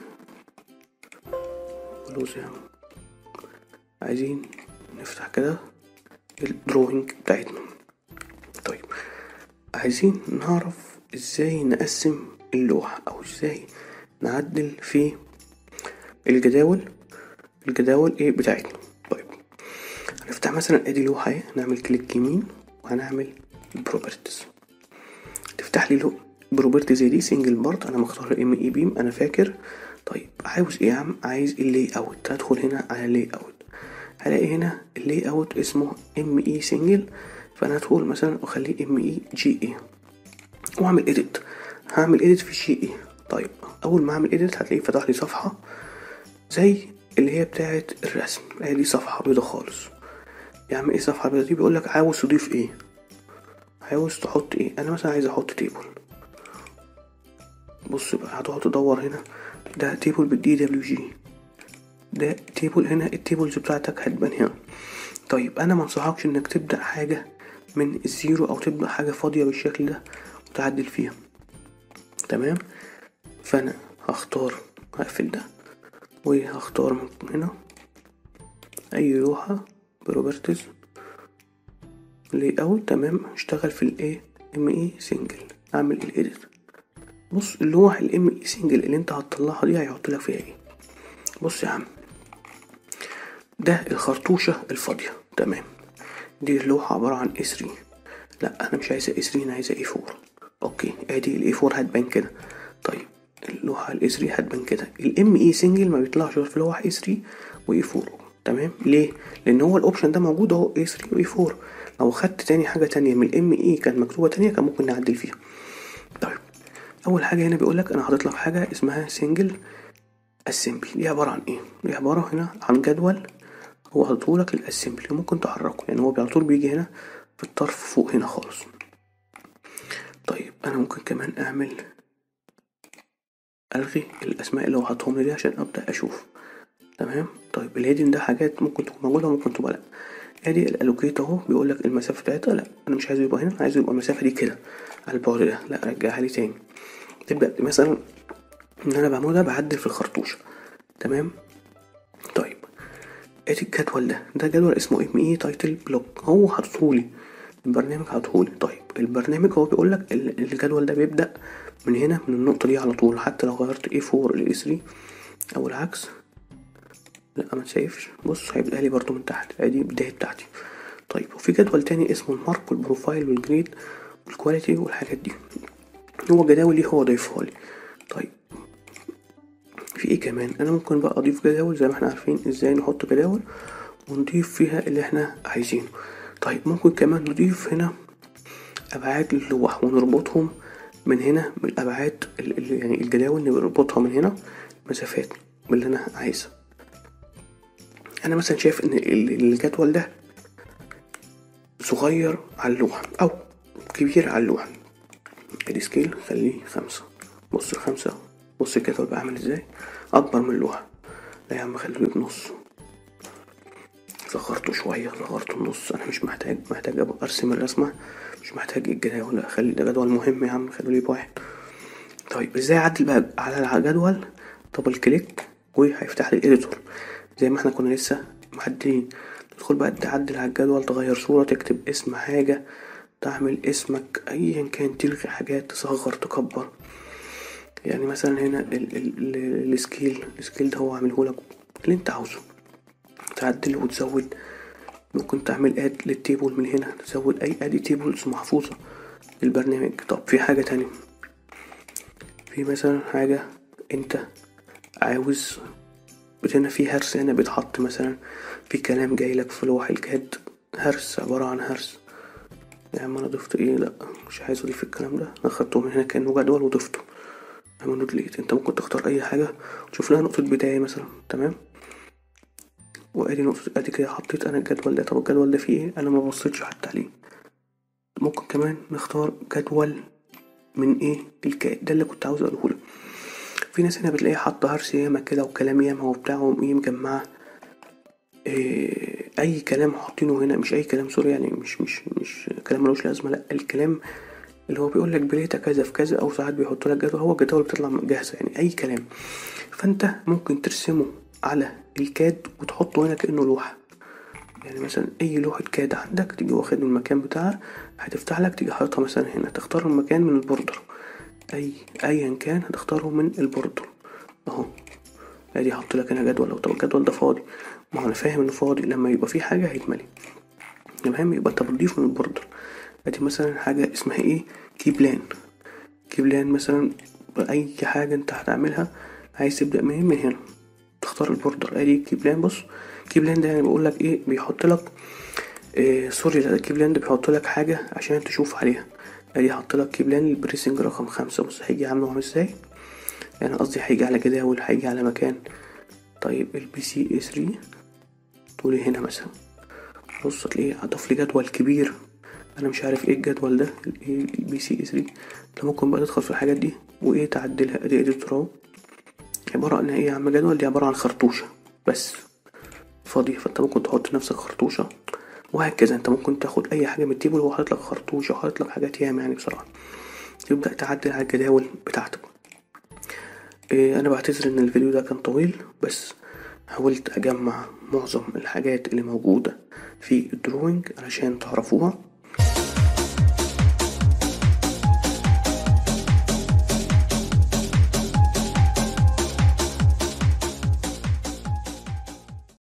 لوز يا عم. عايزين نفتح كده الدروينج بتاعتنا طيب عايزين نعرف ازاي نقسم اللوحة او ازاي نعدل في الجداول الجداول ايه بتاعتنا طيب هنفتح مثلا ادي لوحة اهي نعمل كليك يمين وهنعمل بروبرتيز تفتح لي لو بروبرتي زي دي سنجل بارت انا مختار ام اي بيم انا فاكر طيب عاوز ايه يا عم عايز اللي اوت هدخل هنا على اللي اوت هلاقي هنا اللي اوت اسمه ام اي سنجل فانا هدخل مثلا واخليه ام اي جي اي واعمل اديت هعمل اديت في جي اي طيب اول ما اعمل اديت هتلاقيه فتح لي صفحه زي اللي هي بتاعه الرسم هي دي صفحه بيضه خالص يعمل ايه الصفحه البيضه دي بيقول لك عاوز تضيف ايه عاوز تحط ايه انا مثلا عايز احط تيبل بص بقى هتقعد تدور هنا ده تيبل بالدي دبليو جي ده تيبل هنا التيبلز بتاعتك هتبان هنا طيب انا ما انصحكش انك تبدا حاجه من الزيرو او تبدا حاجه فاضيه بالشكل ده وتعدل فيها تمام فانا هختار هقفل ده وهختار من هنا اي لوحه بروبرتيز لي اوت تمام اشتغل في الايه ام اي سنجل اعمل الايديت بص اللوح الام اي سنجل اللي انت هتطلعها دي هيحط لك فيها ايه بص يا عم ده الخرطوشة الفاضية تمام دي اللوحة عبارة عن اس 3 لا انا مش عايزة اس 3 انا عايزة اي 4 اوكي ادي الاي 4 هتبان كده طيب اللوحة الاس 3 هتبان كده الام اي سنجل ما بيطلعش غير في لوحة اي 3 واي 4 تمام ليه لان هو الاوبشن ده موجود اهو اي 3 واي 4 لو خدت تاني حاجة تانية من الام اي كانت مكتوبة تانية كان ممكن نعدل فيها طيب اول حاجة هنا بيقولك انا حاطط لك حاجة اسمها سنجل اسمبلي دي عبارة عن ايه دي عبارة هنا عن جدول هو حاططهولك الاسمبلي ممكن تحركه يعني هو على طول بيجي هنا في الطرف فوق هنا خالص طيب انا ممكن كمان اعمل الغي الاسماء اللي هو حاطهم لي دي عشان ابدا اشوف تمام طيب الهيدن ده حاجات ممكن تكون موجوده وممكن تبقى لا ادي الالوكيت اهو بيقول لك المسافه بتاعتها لا انا مش عايزه يبقى هنا انا عايزه يبقى المسافه دي كده على البعد ده لا رجعها لي تاني تبدا مثلا ان انا بعمله ده بعدل في الخرطوش تمام طيب ادي الجدول ده ده جدول اسمه ام اي تايتل بلوك هو حاططهولي البرنامج حاططهولي طيب البرنامج هو بيقول لك الجدول ده بيبدا من هنا من النقطه دي على طول حتى لو غيرت اي 4 ل 3 او العكس لا ما تشايفش بص هيبدا لي برضو من تحت ادي البدايه بتاعتي طيب وفي جدول تاني اسمه المارك والبروفايل والجريد والكواليتي والحاجات دي هو جداول ليه هو ضايفها لي طيب في ايه كمان انا ممكن بقى اضيف جداول زي ما احنا عارفين ازاي نحط جداول ونضيف فيها اللي احنا عايزينه طيب ممكن كمان نضيف هنا ابعاد اللوح ونربطهم من هنا من الابعاد اللي يعني الجداول نربطها من هنا مسافات باللي انا عايزها انا مثلا شايف ان الجدول ده صغير على اللوحة او كبير على اللوحة السكيل خليه خمسة بص الخمسة بص الجدول بقى عامل ازاي اكبر من اللوحة لا يا عم خليه بنص صغرته شوية صغرته النص انا مش محتاج محتاج ارسم الرسمة مش محتاج الجداول لا خلي ده جدول مهم يا عم خليه لي بواحد طيب ازاي اعدل بقى على الجدول دبل كليك وهيفتح لي الاديتور زي ما احنا كنا لسه معدلين تدخل بقى تعدل على الجدول تغير صورة تكتب اسم حاجة تعمل اسمك ايا كان تلغي حاجات تصغر تكبر يعني مثلا هنا ال- ال- ال- السكيل السكيل ده هو عامله لك اللي انت عاوزه تعدله وتزود ممكن تعمل اد للتيبل من هنا تزود اي ادي تيبلز محفوظة للبرنامج طب في حاجة تانية في مثلا حاجة انت عاوز هنا في هرس هنا بيتحط مثلا في كلام جاي لك في لوح الكاد هرس عبارة عن هرس يا عم انا ضفت ايه لا مش عايز اضيف الكلام ده انا خدته من هنا كانه جدول وضفته اعمل ديليت انت ممكن تختار اي حاجة تشوف لها نقطة بداية مثلا تمام وادي نقطة ادي كده حطيت انا الجدول ده طب الجدول ده فيه ايه انا ما بصيتش حتى عليه ممكن كمان نختار جدول من ايه الكائن ده اللي كنت عاوز اقوله لك في ناس هنا بتلاقي حاطه هرس ياما كده وكلام ياما وبتاع وايه مجمعه إيه اي كلام حاطينه هنا مش اي كلام سوري يعني مش مش مش كلام ملوش لازمه لا الكلام اللي هو بيقول لك بليتا كذا في كذا او ساعات بيحط لك جدول هو الجدول بتطلع جاهزه يعني اي كلام فانت ممكن ترسمه على الكاد وتحطه هنا كانه لوحه يعني مثلا اي لوحة كاد عندك تيجي واخد من المكان بتاعها هتفتح لك تيجي حاططها مثلا هنا تختار المكان من البوردر اي ايا كان هتختاره من البوردر اهو ادي حط لك هنا جدول لو طب الجدول ده فاضي ما هو انا فاهم انه فاضي لما يبقى في حاجة هيتملي تمام يبقى انت بتضيفه من البوردر ادي مثلا حاجة اسمها ايه كي بلان كي بلان مثلا اي حاجة انت هتعملها عايز تبدأ من من هنا تختار البوردر ادي كي بلان بص كي بلان ده يعني بقول لك ايه بيحط لك إيه سوري لا الكي بلان ده بيحط لك حاجة عشان تشوف عليها ادي حط لك كي بلان البريسنج رقم خمسة بص هيجي عامله عامل ازاي يعني قصدي هيجي على جداول هيجي على مكان طيب البي سي اي 3 تقولي هنا مثلا بص تلاقيه اضاف لي جدول كبير انا مش عارف ايه الجدول ده البي سي اي 3 انت ممكن بقى تدخل في الحاجات دي وايه تعدلها ادي اديتور اهو عبارة عن ايه يا عم جدول دي عبارة عن خرطوشة بس فاضية فانت ممكن تحط نفسك خرطوشة وهكذا انت ممكن تاخد اي حاجة من التيبل وحاطط لك خرطوشة وحاطط لك حاجات ياما يعني بصراحة تبدأ تعدل على الجداول بتاعتك إيه انا بعتذر ان الفيديو ده كان طويل بس حاولت اجمع معظم الحاجات اللي موجودة في الدروينج علشان تعرفوها